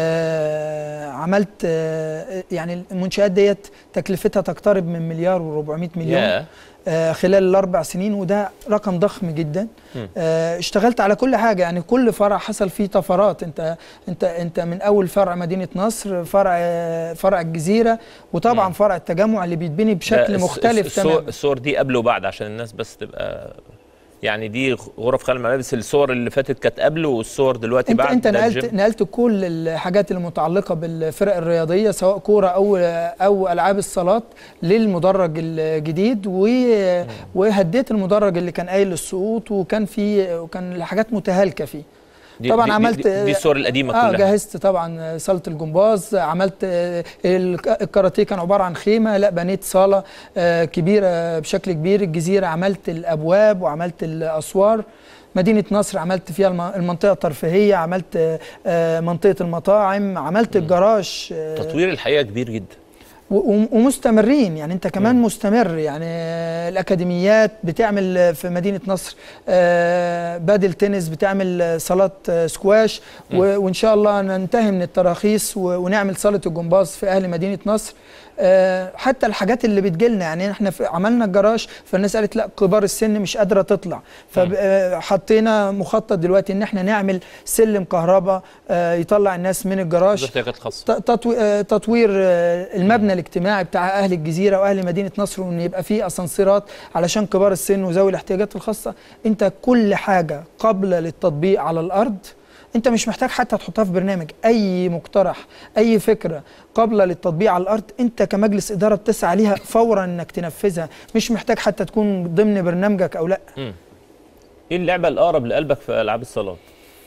آه عملت آه يعني المنشات ديت تكلفتها تقترب من مليار و400 مليون يا آه خلال الاربع سنين وده رقم ضخم جدا مم. آه اشتغلت على كل حاجه يعني كل فرع حصل فيه طفرات انت انت انت من اول فرع مدينه نصر فرع آه فرع الجزيره وطبعا مم. فرع التجمع اللي بيتبني ده بشكل الس- مختلف الصور, تماما الصور دي قبل وبعد عشان الناس بس تبقى يعني دي غرف خلع الملابس الصور اللي فاتت كانت قبل والصور دلوقتي انت بعد انت ده نقلت الجيم. نقلت كل الحاجات المتعلقه بالفرق الرياضيه سواء كوره او او العاب الصالات للمدرج الجديد و- وهديت المدرج اللي كان قايل للسقوط وكان في وكان الحاجات متهالكه فيه دي طبعا دي عملت دي, دي الصور القديمة اه كلها جهزت طبعا صاله الجمباز عملت آه، الك- الكاراتيه كان عباره عن خيمه لا بنيت صاله آه، كبيره بشكل كبير الجزيره عملت الابواب وعملت الاسوار مدينه نصر عملت فيها الم- المنطقه الترفيهيه عملت آه، آه، منطقه المطاعم عملت الجراج آه، تطوير الحقيقة كبير جدا و- و- ومستمرين يعني انت كمان مستمر يعني آه، الاكاديميات بتعمل آه، في مدينه نصر آه، بادل تنس بتعمل آه، صالات آه، سكواش و- وان شاء الله ننتهي من التراخيص و- ونعمل صاله الجمباز في اهل مدينه نصر آه، حتى الحاجات اللي بتجيلنا يعني احنا في- عملنا الجراج فالناس قالت لا كبار السن مش قادره تطلع فحطينا مخطط دلوقتي ان احنا نعمل سلم كهرباء آه، يطلع الناس من الجراج ذو احتياجات خاصة ت- تطوي- آه، تطوير آه، المبنى الاجتماعي بتاع اهل الجزيره واهل مدينه نصر وان يبقى فيه اسانسيرات علشان كبار السن وذوي الاحتياجات الخاصه انت كل حاجه قابله للتطبيق على الارض انت مش محتاج حتى تحطها في برنامج اي مقترح اي فكره قابله للتطبيق على الارض انت كمجلس اداره بتسعى ليها فورا انك تنفذها مش محتاج حتى تكون ضمن برنامجك او لا ايه اللعبة الأقرب لقلبك في ألعاب الصالات؟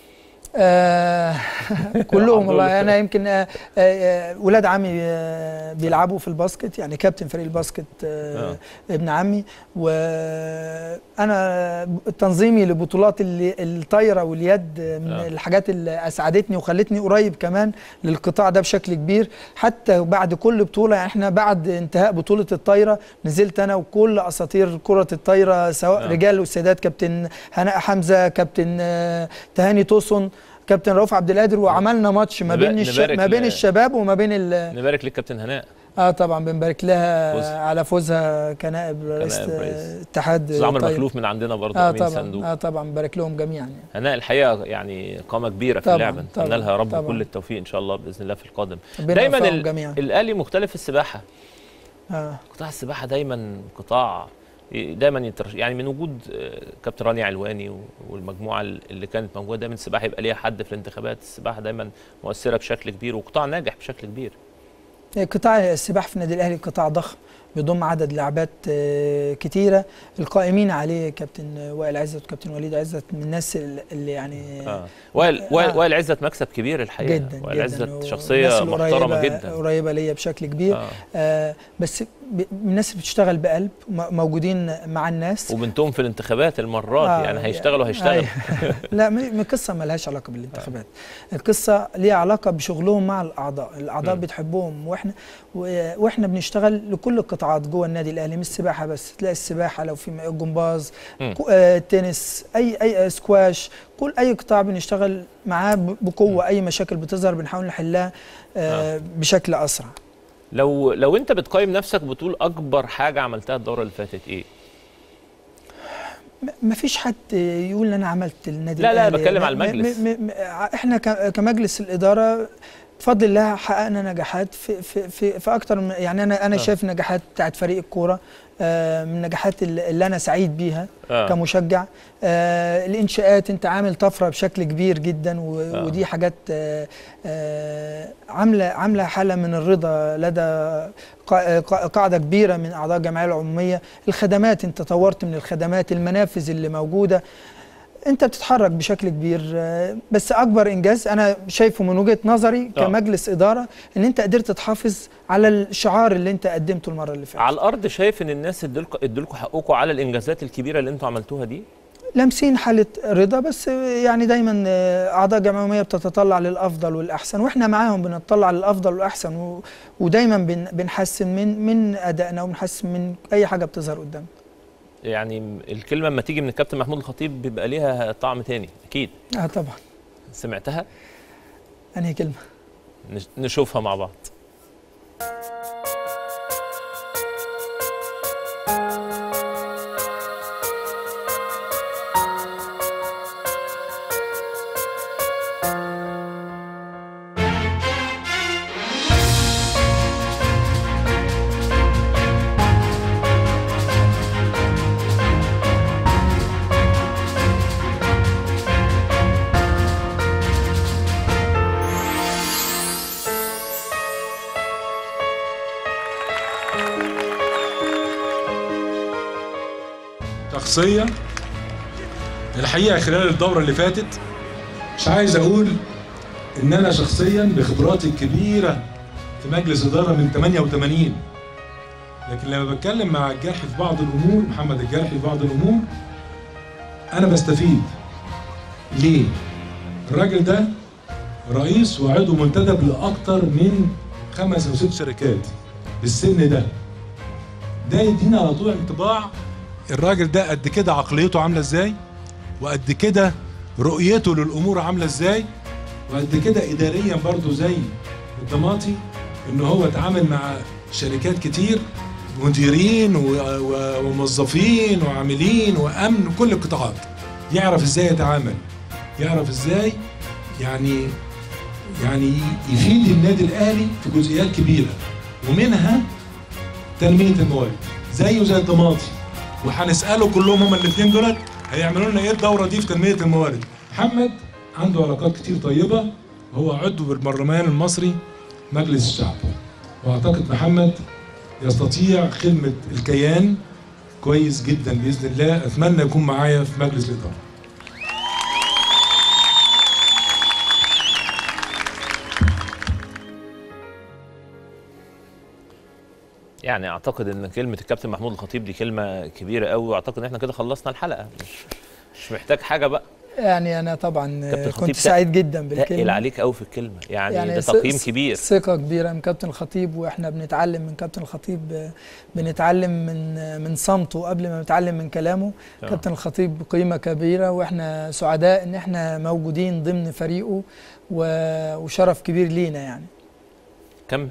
آه كلهم عبد والله الله. انا يمكن آه آه ولاد عمي آه بيلعبوا في الباسكت يعني كابتن فريق الباسكت آه آه. ابن عمي وانا تنظيمي لبطولات ال- الطايره واليد من آه. الحاجات اللي اسعدتني وخلتني قريب كمان للقطاع ده بشكل كبير حتى بعد كل بطوله يعني احنا بعد انتهاء بطوله الطايره نزلت انا وكل اساطير كره الطايره سواء آه. رجال وسيدات كابتن هناء حمزه كابتن آه، تهاني توسن كابتن رؤوف عبد القادر وعملنا ماتش ما نبا- بين الش... نبارك ما بين ل- الشباب وما بين ال... نبارك لك كابتن هناء اه طبعا بنبارك لها فوز. على فوزها كنائب رئيس كنائب رئيس. اتحاد استاذ عمرو الطايرة. مخلوف من عندنا برضه اه امين طبعا صندوق اه طبعا بنبارك لهم جميعا يعني. هناء الحقيقه يعني قامه كبيره في طبعاً، اللعبه نتمنى طبعاً، لها يا رب طبعاً. كل التوفيق ان شاء الله باذن الله في القادم ربنا دايما يوفقهم ال- جميعا الاهلي مختلف في السباحه آه. قطاع السباحه دايما قطاع دايما يترش يعني من وجود آه، كابتن رانيا علواني و- والمجموعه اللي كانت موجوده دايما السباحه يبقى ليها حد في الانتخابات السباحه دايما مؤثره بشكل كبير وقطاع ناجح بشكل كبير قطاع السباحه في النادي الاهلي قطاع ضخم بيضم عدد لاعبات آه، كتيره القائمين عليه كابتن وائل عزت وكابتن وليد عزت من الناس اللي يعني اه وائل وائل آه. وائل عزت مكسب كبير الحقيقه جدا وائل جدا عزت والناس شخصيه محترمه القريبة- جدا قريبه ليا بشكل كبير آه. آه بس ب- من الناس اللي بتشتغل بقلب م- موجودين مع الناس وبنتهم في الانتخابات المرات آه، يعني هيشتغلوا هيشتغلوا أيوة. لا م- م- القصه ما لهاش علاقه بالانتخابات القصه ليها علاقه بشغلهم مع الاعضاء الاعضاء م. بتحبهم واحنا و- واحنا بنشتغل لكل القطاعات جوه النادي الاهلي مش السباحه بس تلاقي السباحه لو في م- جمباز م. كو- آه، تنس اي اي سكواش كل اي قطاع بنشتغل معاه ب- بقوه اي مشاكل بتظهر بنحاول نحلها آه، بشكل اسرع لو لو انت بتقيم نفسك بتقول اكبر حاجه عملتها الدوره اللي فاتت ايه ما فيش حد يقول ان انا عملت النادي لا، لا، الأهلي. بتكلم م- على م- المجلس. م- م- احنا ك- كمجلس الاداره بفضل الله حققنا نجاحات في في في, في اكتر من يعني انا انا آه. شايف نجاحات بتاعت فريق الكوره آه، من النجاحات اللي اللي انا سعيد بيها آه. كمشجع آه الانشاءات انت عامل طفره بشكل كبير جدا و آه. ودي حاجات آه آه عامله عامله حاله من الرضا لدى قا- قا- قاعده كبيره من اعضاء الجمعيه العموميه الخدمات انت طورت من الخدمات المنافذ اللي موجوده انت بتتحرك بشكل كبير آه، بس اكبر انجاز انا شايفه من وجهه نظري آه. كمجلس اداره ان انت قدرت تحافظ على الشعار اللي انت قدمته المره اللي فاتت على الارض شايف ان الناس ادولكوا ادولكوا حقكم على الانجازات الكبيره اللي انتوا عملتوها دي لامسين حاله رضا بس يعني دايما اعضاء الجمعيه بتتطلع للافضل والاحسن واحنا معاهم بنتطلع للافضل والاحسن و... ودايما بن... بنحسن من من ادائنا وبنحسن من اي حاجه بتظهر قدامنا يعني الكلمه لما تيجي من الكابتن محمود الخطيب بيبقى ليها طعم تاني اكيد اه طبعا سمعتها انهي كلمه نش- نشوفها مع بعض شخصية الحقيقة خلال الدورة اللي فاتت مش عايز أقول إن أنا شخصيا بخبراتي الكبيرة في مجلس إدارة من 88 لكن لما بتكلم مع الجرحي في بعض الأمور محمد الجرحي في بعض الأمور أنا بستفيد ليه؟ الراجل ده رئيس وعضو منتدب لأكتر من خمس أو ست شركات بالسن ده ده يدينا على طول انطباع الراجل ده قد كده عقليته عامله ازاي وقد كده رؤيته للامور عامله ازاي وقد كده اداريا برضو زي الضماطي ان هو اتعامل مع شركات كتير مديرين و- و- وموظفين وعاملين وامن وكل القطاعات يعرف ازاي يتعامل يعرف ازاي يعني يعني يفيد النادي الاهلي في جزئيات كبيره ومنها تنميه الموارد زيه زي الضماطي وهنساله كلهم هما الاثنين دولت هيعملوا لنا ايه الدوره دي في تنميه الموارد محمد عنده علاقات كتير طيبه هو عضو بالبرلمان المصري مجلس الشعب واعتقد محمد يستطيع خدمه الكيان كويس جدا باذن الله اتمنى يكون معايا في مجلس الاداره يعني اعتقد ان كلمه الكابتن محمود الخطيب دي كلمه كبيره قوي واعتقد ان احنا كده خلصنا الحلقه مش مش محتاج حاجه بقى يعني انا طبعا كابتن آه، الخطيب كنت سعيد جدا تقل بالكلمه عليك قوي في الكلمه يعني, يعني ده ث- تقييم ث- كبير ثقة كبيرة من كابتن الخطيب واحنا بنتعلم من كابتن الخطيب آه، بنتعلم من آه، من صمته قبل ما نتعلم من كلامه آه. كابتن الخطيب قيمة كبيرة واحنا سعداء ان احنا موجودين ضمن فريقه و- وشرف كبير لينا يعني كمل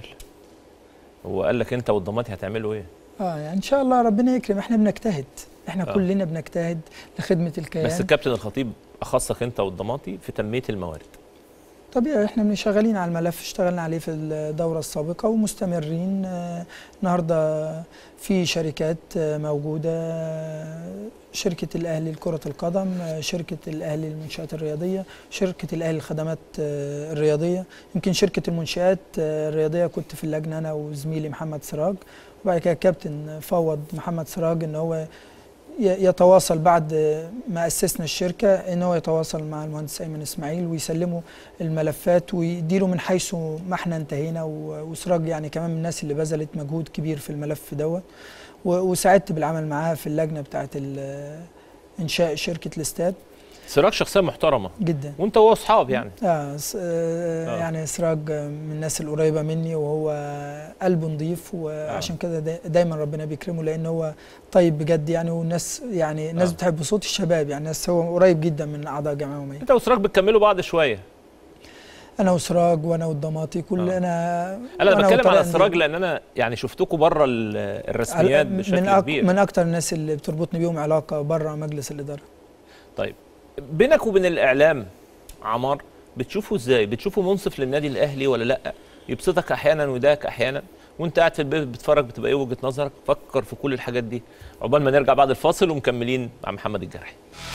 هو قال لك انت والضماتي هتعملوا ايه اه يعني ان شاء الله ربنا يكرم احنا بنجتهد احنا آه. كلنا بنجتهد لخدمة الكيان بس الكابتن الخطيب اخصك انت والضماطي في تنميه الموارد طبيعي احنا من شغالين على الملف اشتغلنا عليه في الدورة السابقة ومستمرين آه، النهاردة في شركات آه، موجودة آه، شركة الأهلي لكرة القدم آه، شركة الأهلي للمنشآت الرياضية شركة الأهلي للخدمات آه، الرياضية يمكن شركة المنشآت آه، الرياضية كنت في اللجنة أنا وزميلي محمد سراج وبعد كده الكابتن فوض محمد سراج إن هو ي- يتواصل بعد ما أسسنا الشركة إن هو يتواصل مع المهندس أيمن إسماعيل ويسلمه الملفات ويديروا من حيث ما احنا انتهينا و- وسراج يعني كمان من الناس اللي بذلت مجهود كبير في الملف دوت و- وساعدت بالعمل معاه في اللجنة بتاعة ال- إنشاء شركة الاستاد سراج شخصيه محترمه جدا وانت وهو اصحاب يعني آه س- آه آه. يعني سراج من الناس القريبة مني وهو قلبه نظيف وعشان كده دا دايما ربنا بيكرمه لأن هو طيب بجد يعني والناس يعني الناس آه. بتحب صوت الشباب يعني الناس هو قريب جدا من أعضاء الجمعية العمومية انت وسراج بتكملوا بعض شويه أنا وسراج وأنا والضماطي كلنا انا وأنا بتكلم وطارق على سراج أنديل. لان انا يعني شفتكم بره ال- الرسميات من بشكل أك كبير من أكتر الناس اللي بتربطني بيهم علاقة بره مجلس الإدارة طيب بينك وبين الاعلام عمار بتشوفه ازاي بتشوفه منصف للنادي الاهلي ولا لا يبسطك احيانا ويضايقك احيانا وانت قاعد في البيت بتتفرج بتبقى ايه وجهه نظرك فكر في كل الحاجات دي عقبال ما نرجع بعد الفاصل ومكملين مع محمد الجرحي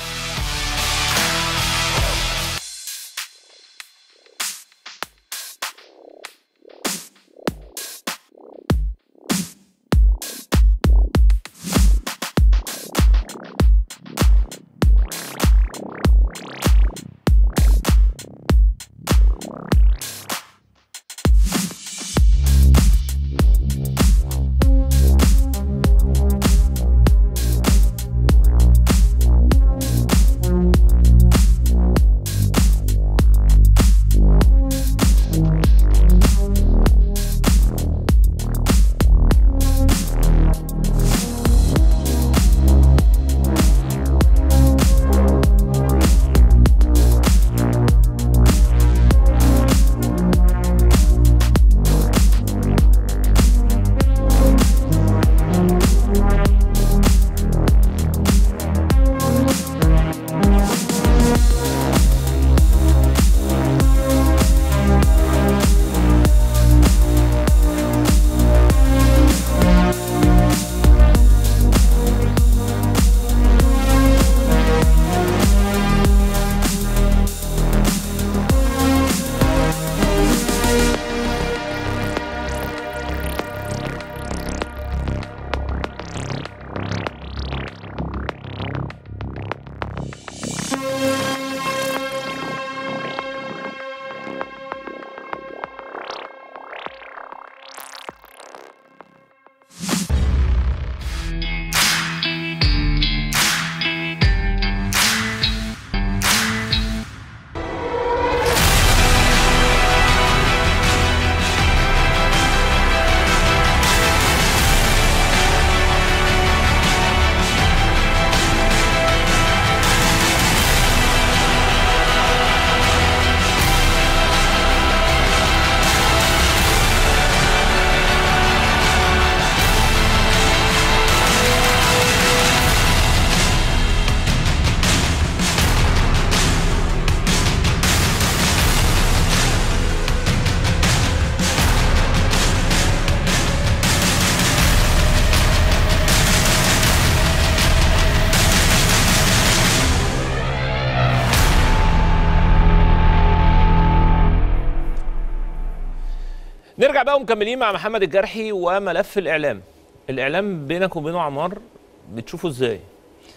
نرجع بقى ومكملين مع محمد الجرحي وملف الاعلام الاعلام بينك وبينه عمار بتشوفه ازاي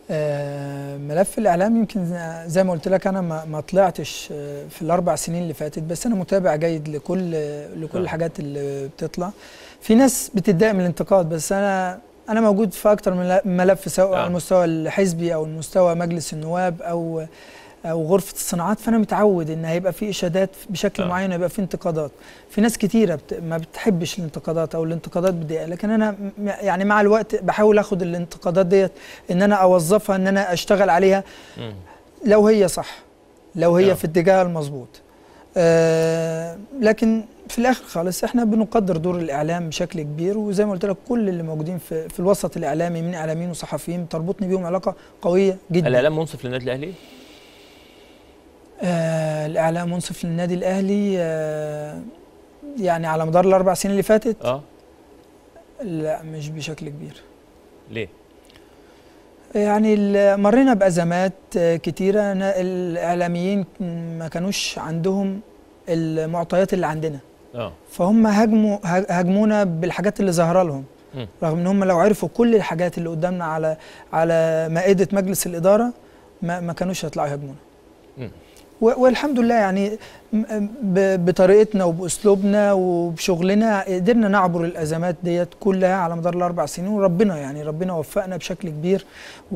آه، ملف الاعلام يمكن زي ما قلت لك انا ما ما طلعتش آه، في الاربع سنين اللي فاتت بس انا متابع جيد لكل لكل آه. الحاجات اللي بتطلع في ناس بتتضايق من الانتقاد بس انا انا موجود في اكتر من ملف سواء آه. على المستوى الحزبي او المستوى مجلس النواب او او غرفه الصناعات فانا متعود ان هيبقى في اشادات بشكل آه. معين ويبقى في انتقادات في ناس كتيره بت... ما بتحبش الانتقادات او الانتقادات بتضايق لكن انا م- يعني مع الوقت بحاول اخد الانتقادات ديت ان انا اوظفها ان انا اشتغل عليها مم. لو هي صح لو هي آه. في اتجاه المظبوط آه لكن في الاخر خالص احنا بنقدر دور الاعلام بشكل كبير وزي ما قلت لك كل اللي موجودين في, في الوسط الاعلامي من اعلاميين وصحفيين تربطني بيهم علاقه قويه جدا الاعلام منصف للنادي الاهلي آه الاعلام منصف للنادي الاهلي آه يعني على مدار الاربع سنين اللي فاتت اه لا مش بشكل كبير ليه يعني ال- مرينا بأزمات آه، كتيرة أنا الإعلاميين ما كانوش عندهم المعطيات اللي عندنا اه فهم هاجموا هاج- هاجمونا بالحاجات اللي ظاهرة لهم مم. رغم ان هم لو عرفوا كل الحاجات اللي قدامنا على على مائدة مجلس الإدارة ما, ما كانوش هيطلعوا يهاجمونا مم. و- والحمد لله يعني م- ب- بطريقتنا وباسلوبنا وبشغلنا قدرنا نعبر الازمات ديت كلها على مدار الاربع سنين وربنا يعني ربنا وفقنا بشكل كبير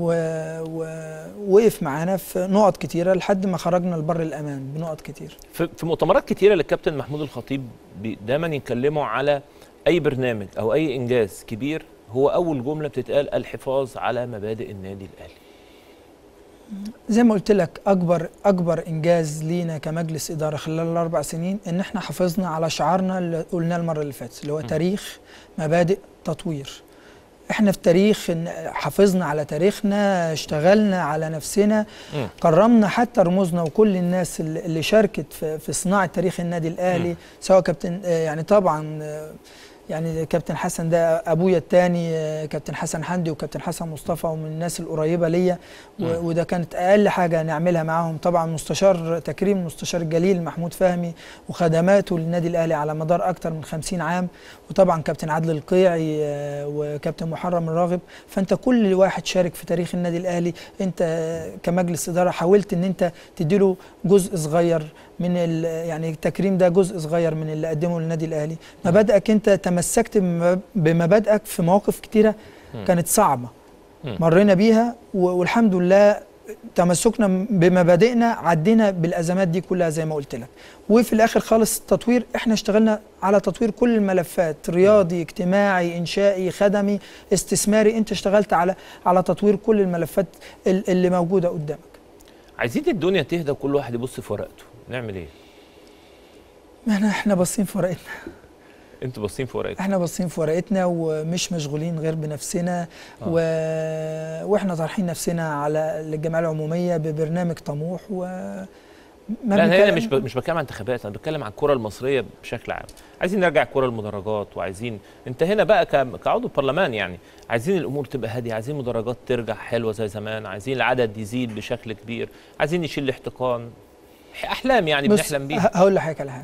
ووقف معانا في نقط كتيره لحد ما خرجنا لبر الامان بنقط كتير في في مؤتمرات كتيره للكابتن محمود الخطيب بي- دايما يتكلموا على اي برنامج او اي انجاز كبير هو اول جمله بتتقال الحفاظ على مبادئ النادي الاهلي زي ما قلت لك اكبر اكبر انجاز لينا كمجلس اداره خلال الاربع سنين ان احنا حافظنا على شعارنا اللي قلناه المره اللي فاتت اللي هو تاريخ مبادئ تطوير احنا في تاريخ إن حافظنا على تاريخنا اشتغلنا على نفسنا مم. كرمنا حتى رموزنا وكل الناس اللي اللي شاركت في, في صناعه تاريخ النادي الاهلي مم. سواء كابتن آه، يعني طبعا آه، يعني كابتن حسن ده ابويا الثاني كابتن حسن حمدي وكابتن حسن مصطفى ومن الناس القريبه ليا و- مم. وده كانت اقل حاجه نعملها معاهم طبعا مستشار تكريم المستشار الجليل محمود فهمي وخدماته للنادي الاهلي على مدار اكتر من 50 عام وطبعا كابتن عادل القيعي آه، وكابتن محرم الراغب فانت كل واحد شارك في تاريخ النادي الاهلي انت آه، كمجلس اداره حاولت ان انت تديله جزء صغير من ال- يعني التكريم ده جزء صغير من اللي قدمه للنادي الاهلي مبادئك انت تمسكت بم- بمبادئك في مواقف كتيره مم. كانت صعبه مم. مرينا بيها و- والحمد لله تمسكنا بمبادئنا عدينا بالازمات دي كلها زي ما قلت لك وفي الاخر خالص التطوير احنا اشتغلنا على تطوير كل الملفات رياضي اجتماعي انشائي خدمي استثماري انت اشتغلت على على تطوير كل الملفات ال- اللي موجوده قدامك عايزين الدنيا تهدى وكل واحد يبص في ورقته نعمل ايه احنا احنا باصين في ورقتنا انتوا باصين في ورقتكم احنا باصين في ورقتنا ومش مشغولين غير بنفسنا آه. و... واحنا طارحين نفسنا على الجمعيه العموميه ببرنامج طموح و ما لا انا هنا بنك- مش ب... مش بتكلم عن انتخابات انا بتكلم عن الكره المصريه بشكل عام عايزين نرجع الكره المدرجات وعايزين انت هنا بقى ك... كعضو برلمان يعني عايزين الامور تبقى هاديه عايزين مدرجات ترجع حلوه زي زمان عايزين العدد يزيد بشكل كبير عايزين نشيل الاحتقان احلام يعني بص بنحلم بيها ه- هقول لحضرتك على حاجه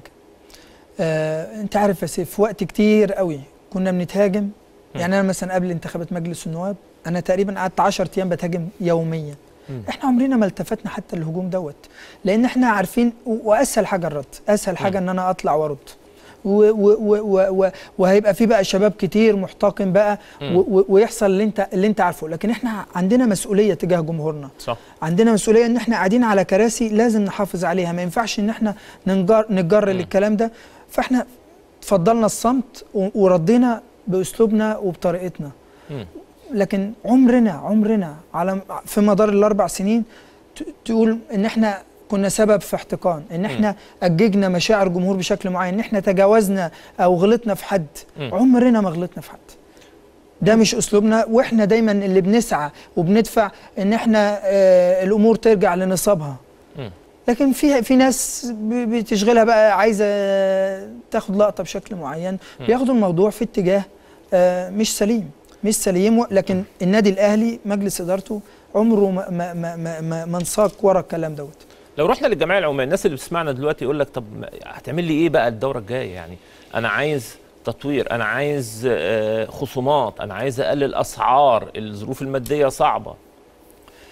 آه، انت عارف يا سيف في وقت كتير قوي كنا بنتهاجم يعني انا مثلا قبل انتخابات مجلس النواب انا تقريبا قعدت 10 ايام بتهاجم يوميا مم. احنا عمرنا ما التفتنا حتى الهجوم دوت لان احنا عارفين و- واسهل حاجه الرد اسهل حاجه ان انا اطلع وارد و و و و و وهيبقى في بقى شباب كتير محتقن بقى مم. و و ويحصل اللي انت اللي انت عارفه لكن احنا عندنا مسؤوليه تجاه جمهورنا صح عندنا مسؤوليه ان احنا قاعدين على كراسي لازم نحافظ عليها ما ينفعش ان احنا ننجر نتجر مم. للكلام ده فاحنا فضلنا الصمت و- وردينا باسلوبنا وبطريقتنا مم. لكن عمرنا عمرنا على في مدار الاربع سنين ت- تقول ان احنا كنا سبب في احتقان ان احنا اججنا مشاعر جمهور بشكل معين ان احنا تجاوزنا او غلطنا في حد مم. عمرنا ما غلطنا في حد ده مش اسلوبنا واحنا دايما اللي بنسعى وبندفع ان احنا آه الامور ترجع لنصابها مم. لكن في في ناس ب- بتشغلها بقى عايزه تاخد لقطه بشكل معين مم. بياخدوا الموضوع في اتجاه آه، مش سليم مش سليم و- لكن النادي الاهلي مجلس ادارته عمره ما ما ما ما, ما, ما انساق ورا الكلام دوت لو رحنا للجمعيه العموميه الناس اللي بتسمعنا دلوقتي يقول لك طب ما- هتعمل لي ايه بقى الدوره الجايه يعني انا عايز تطوير انا عايز آه، خصومات انا عايز اقلل اسعار الظروف الماديه صعبه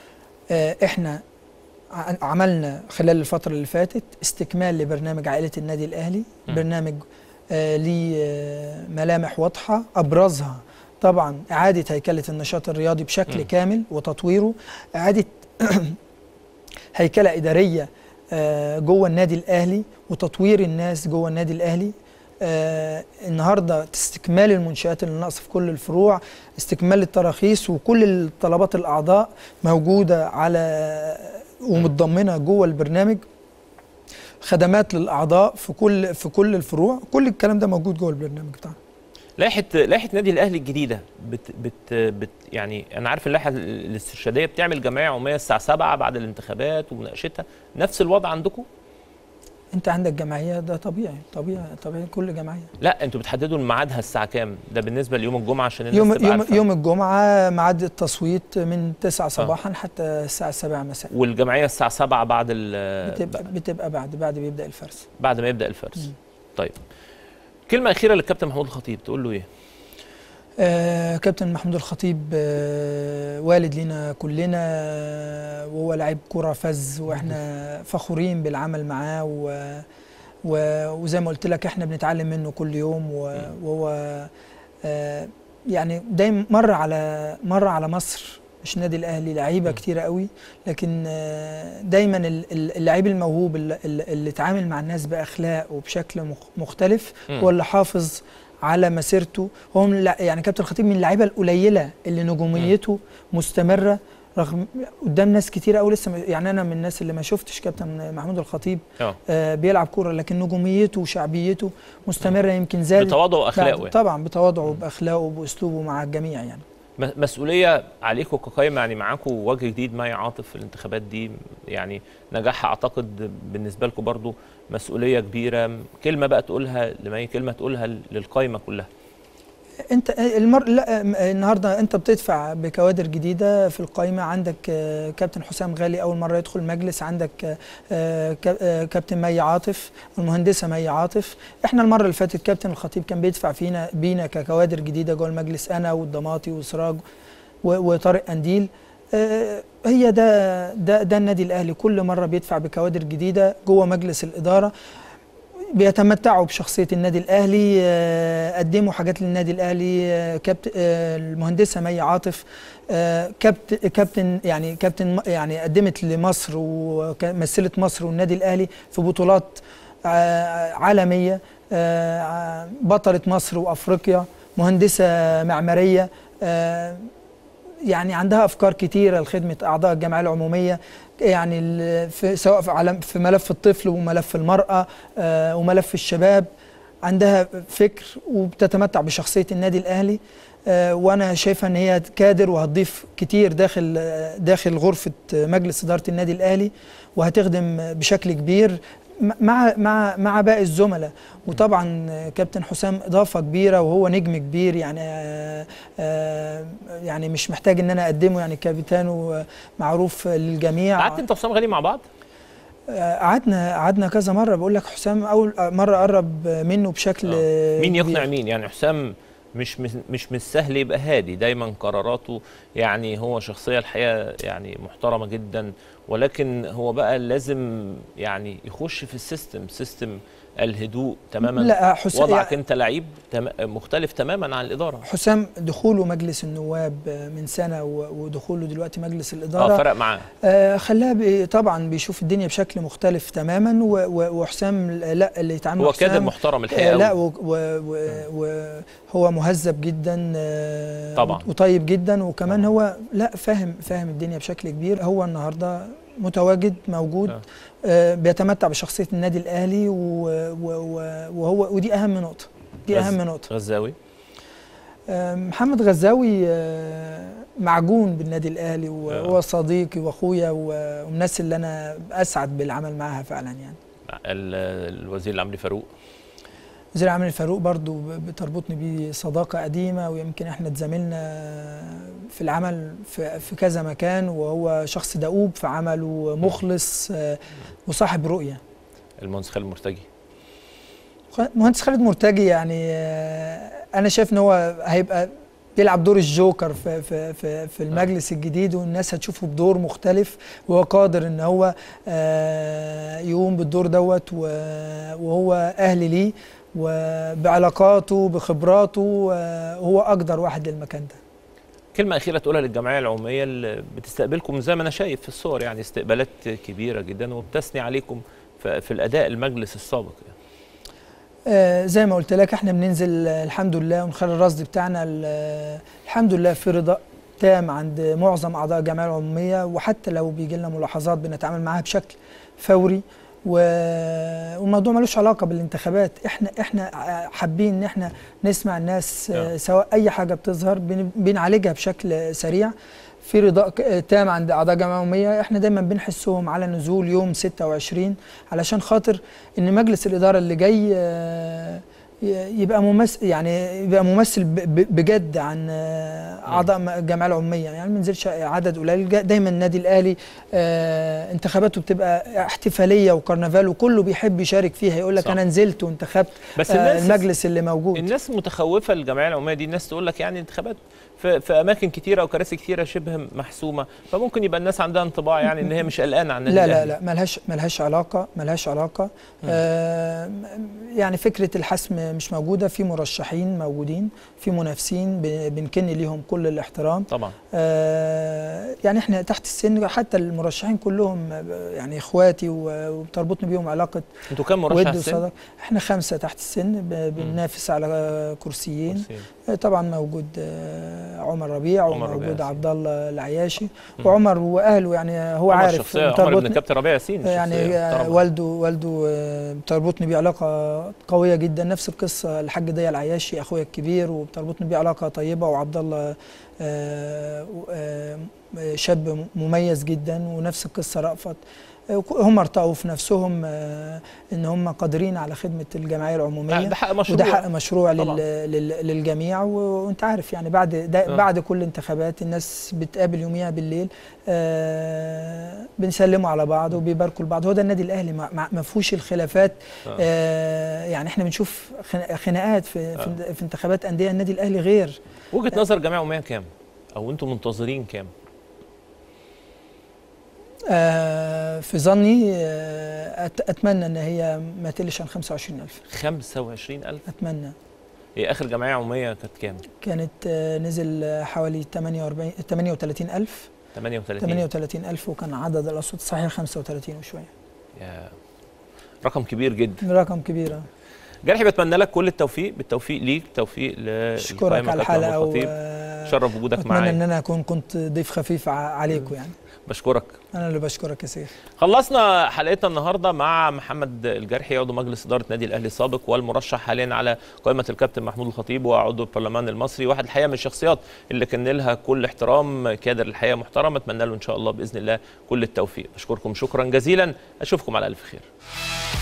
آه، احنا ع- عملنا خلال الفترة اللي فاتت استكمال لبرنامج عائلة النادي الأهلي م. برنامج آه، ليه آه، ملامح واضحة أبرزها طبعا إعادة هيكلة النشاط الرياضي بشكل م. كامل وتطويره إعادة هيكلة إدارية آه، جوه النادي الأهلي وتطوير الناس جوه النادي الأهلي آه النهارده استكمال المنشآت اللي ناقصه في كل الفروع استكمال التراخيص وكل الطلبات الأعضاء موجودة على ومتضمنة جوه البرنامج خدمات للأعضاء في كل في كل الفروع كل الكلام ده موجود جوه البرنامج بتاعنا لائحه لائحه نادي الاهلي الجديده بت بت بت يعني انا عارف اللائحه الاسترشاديه بتعمل جمعيه عموميه الساعه 7 بعد الانتخابات ومناقشتها نفس الوضع عندكم انت عندك جمعيه ده طبيعي طبيعي طبيعي كل جمعيه لا انتوا بتحددوا ميعادها الساعه كام ده بالنسبه ليوم الجمعه عشان الناس يوم تبقى يوم عارفة. يوم الجمعه ميعاد التصويت من 9 صباحا حتى الساعه 7 مساء والجمعيه الساعه 7 بعد ال بتبقى بتبقى بعد بعد بيبدا الفرز بعد ما يبدا الفرز مم. طيب كلمه اخيره للكابتن محمود الخطيب تقول له ايه آه كابتن محمود الخطيب آه والد لينا كلنا آه، وهو لعيب كرة فز واحنا فخورين بالعمل معاه و و- وزي ما قلت لك احنا بنتعلم منه كل يوم و- وهو آه يعني دايما مر على مر على مصر مش نادي الاهلي لعيبه م. كتيره قوي لكن آه، دايما ال- ال- اللعيب الموهوب اللي, اللي اتعامل مع الناس باخلاق وبشكل مخ- مختلف مم. هو اللي حافظ على مسيرته هو من الع- يعني كابتن الخطيب من اللعيبه القليله اللي نجوميته مستمره رغم قدام ناس كتير قوي لسه ما- يعني انا من الناس اللي ما شفتش كابتن محمود الخطيب اه آه بيلعب كوره لكن نجوميته وشعبيته مستمره يمكن زادت بتواضعه واخلاقه بعد- يعني. طبعا بتواضعه باخلاقه باسلوبه مع الجميع يعني م- مسؤوليه عليكم كقائمه يعني معاكم وجه جديد معي عاطف في الانتخابات دي يعني نجاحها اعتقد بالنسبه لكم برضو مسؤوليه كبيره كلمه بقى تقولها لمي كلمه تقولها للقائمه كلها انت المر... لا النهارده انت بتدفع بكوادر جديده في القائمه عندك آه، كابتن حسام غالي اول مره يدخل المجلس عندك آه، كا- آه، كابتن مي عاطف والمهندسه مي عاطف احنا المره اللي فاتت كابتن الخطيب كان بيدفع فينا بينا ككوادر جديده جوه المجلس انا والضماطي وسراج و- وطارق قنديل آه، هي ده ده ده النادي الاهلي كل مره بيدفع بكوادر جديده جوه مجلس الاداره بيتمتعوا بشخصيه النادي الاهلي آه، قدموا حاجات للنادي الاهلي آه، كابتن آه، المهندسه مي عاطف آه، كابتن كابتن يعني كابتن م- يعني قدمت لمصر ومثلت مصر والنادي الاهلي في بطولات آه، عالميه آه، بطله مصر وافريقيا مهندسه معماريه آه، يعني عندها افكار كتيره لخدمه اعضاء الجمعيه العموميه يعني ال- في سواء في علم في ملف الطفل وملف المراه آه، وملف الشباب عندها فكر وبتتمتع بشخصيه النادي الاهلي آه، وانا شايفه ان هي كادر وهتضيف كتير داخل آه، داخل غرفه مجلس اداره النادي الاهلي وهتخدم بشكل كبير م- مع مع مع باقي الزملاء وطبعا آه، كابتن حسام اضافه كبيره وهو نجم كبير يعني آه، آه، يعني مش محتاج ان انا اقدمه يعني كابتن معروف للجميع قعدت انت وحسام غالي مع بعض آه، قعدنا قعدنا كذا مره بقول لك حسام اول مره قرب منه بشكل آه. مين كبير. يقنع مين يعني حسام مش مش مش من السهل يبقى هادي دايما قراراته يعني هو شخصيه الحقيقه يعني محترمه جدا ولكن هو بقى لازم يعني يخش في السيستم سيستم الهدوء تماما لا حسام وضعك انت لعيب تم مختلف تماما عن الاداره حسام دخوله مجلس النواب من سنه و- ودخوله دلوقتي مجلس الاداره اه فرق معاه آه خلاه بي طبعا بيشوف الدنيا بشكل مختلف تماما و- و- وحسام لا اللي يتعامل هو مع حسام كادر محترم الحقيقه آه لا أوي. وهو مهذب جدا آه طبعا. وطيب جدا وكمان طبعا. هو لا فاهم فاهم الدنيا بشكل كبير هو النهارده متواجد موجود آه. آه بيتمتع بشخصيه النادي الاهلي و- و- و- وهو ودي اهم نقطه دي غز- اهم نقطه غزاوي آه، محمد غزاوي آه، معجون بالنادي الاهلي آه. وهو صديقي واخويا و- ومن الناس اللي انا اسعد بالعمل معاها فعلا يعني ال- الوزير العمري فاروق وزير العمل فاروق برضو ب- بتربطني بيه صداقه قديمه ويمكن احنا اتزاملنا في العمل في, في كذا مكان وهو شخص دؤوب في عمله مخلص آه، وصاحب رؤيه المهندس خالد مرتجي مهندس خالد مرتجي يعني آه، انا شايف ان هو هيبقى بيلعب دور الجوكر في في في, في المجلس الجديد والناس هتشوفه بدور مختلف وهو قادر ان هو آه، يقوم بالدور دوت و- وهو اهل ليه وبعلاقاته بخبراته آه، هو اقدر واحد للمكان ده كلمة أخيرة تقولها للجمعية العمومية اللي بتستقبلكم زي ما أنا شايف في الصور يعني استقبالات كبيرة جدا وبتثني عليكم في في الأداء المجلس السابق يعني. آه، زي ما قلت لك احنا بننزل آه، الحمد لله ونخلي الرصد بتاعنا ال- آه، الحمد لله في رضا تام عند معظم اعضاء الجمعيه العموميه وحتى لو بيجي لنا ملاحظات بنتعامل معاها بشكل فوري و- والموضوع ملوش علاقه بالانتخابات احنا احنا ع- حابين ان احنا نسمع الناس آه، آه. سواء اي حاجه بتظهر بن- بنعالجها بشكل سريع في رضا ك- تام عند اعضاء الجمعيه العموميه احنا دايما بنحسهم على نزول يوم 26 علشان خاطر ان مجلس الاداره اللي جاي آه، ي- يبقى ممثل يعني يبقى ممثل ب- ب- بجد عن آه، اعضاء م- الجمعيه العموميه يعني ما ينزلش عدد قليل جا- دايما النادي الاهلي آه، انتخاباته بتبقى احتفاليه وكرنفال وكله بيحب يشارك فيها يقول لك صح. انا نزلت وانتخبت بس آه، الناس المجلس اللي موجود الناس متخوفة الجمعية العمومية دي الناس تقول لك يعني انتخابات في, في أماكن كتيرة وكراسي كتيرة شبه محسومة فممكن يبقى الناس عندها انطباع يعني إن هي مش قلقانة عن النادي لا لا الأهلي. لا ملهاش ملهاش علاقه ملهاش علاقه آه يعني فكره الحسم مش موجوده في مرشحين موجودين في منافسين ب- بنكن ليهم كل الاحترام طبعا آه يعني احنا تحت السن حتى المرشحين كلهم آه، يعني اخواتي و- وبتربطني بيهم علاقه انتوا كام مرشح ود السن؟ وصدق احنا خمسه تحت السن ب- بننافس على كرسيين كرسيين. آه، طبعا موجود آه، عمر ربيع عمر ربيع وموجود ياسين. عبد الله العياشي وعمر واهله يعني هو عمر عارف شخصية عمر بتربطني- ابن كابتن ربيع ياسين يعني شخصية آه، محترمة. والده والده آه، بتربطني بيه علاقه قويه جدا نفس القصه الحاج ضياء العياشي اخويا الكبير وبتربطني بيه علاقه طيبه وعبد الله آه، آه، شاب مميز جدا ونفس القصه رأفت آه، هم ارتقوا في نفسهم آه، ان هم قادرين على خدمه الجمعيه العموميه ده حق مشروع وده حق مشروع طبعاً. لل... لل... للجميع و- وانت عارف يعني بعد ده آه. بعد كل انتخابات الناس بتقابل يوميها بالليل آه بنسلموا على بعض وبيباركوا لبعض هو ده النادي الاهلي ما, ما- ما فيهوش الخلافات آه. آه يعني احنا بنشوف خنا- خناقات في في, في انتخابات انديه النادي الاهلي غير وجهة نظر الجمعية العمومية كام؟ أو أنتم منتظرين كام؟ آه في ظني آه أت... اتمنى ان هي ما تقلش عن 25000 25000 اتمنى هي آخر جمعية عمومية كانت كام؟ كانت آه نزل آه، حوالي 48 38000 38 38000 وكان عدد الاصوات الصحيحه 35 وشويه يا رقم كبير جدا رقم كبير آه. جرحي بتمنى لك كل التوفيق بالتوفيق ليك توفيق اشكرك للقائمة على كابتن الحلقه محمود الخطيب و... شرف وجودك اتمنى ان معايا انا اكون كنت ضيف خفيف ع- عليكم يعني بشكرك انا اللي بشكرك يا سيف خلصنا حلقتنا النهارده مع محمد الجرحي عضو مجلس اداره نادي الاهلي السابق والمرشح حاليا على قائمه الكابتن محمود الخطيب وعضو البرلمان المصري واحد الحقيقه من الشخصيات اللي كان لها كل احترام كادر الحقيقه محترم اتمنى له ان شاء الله باذن الله كل التوفيق بشكركم شكرا جزيلا اشوفكم على الف خير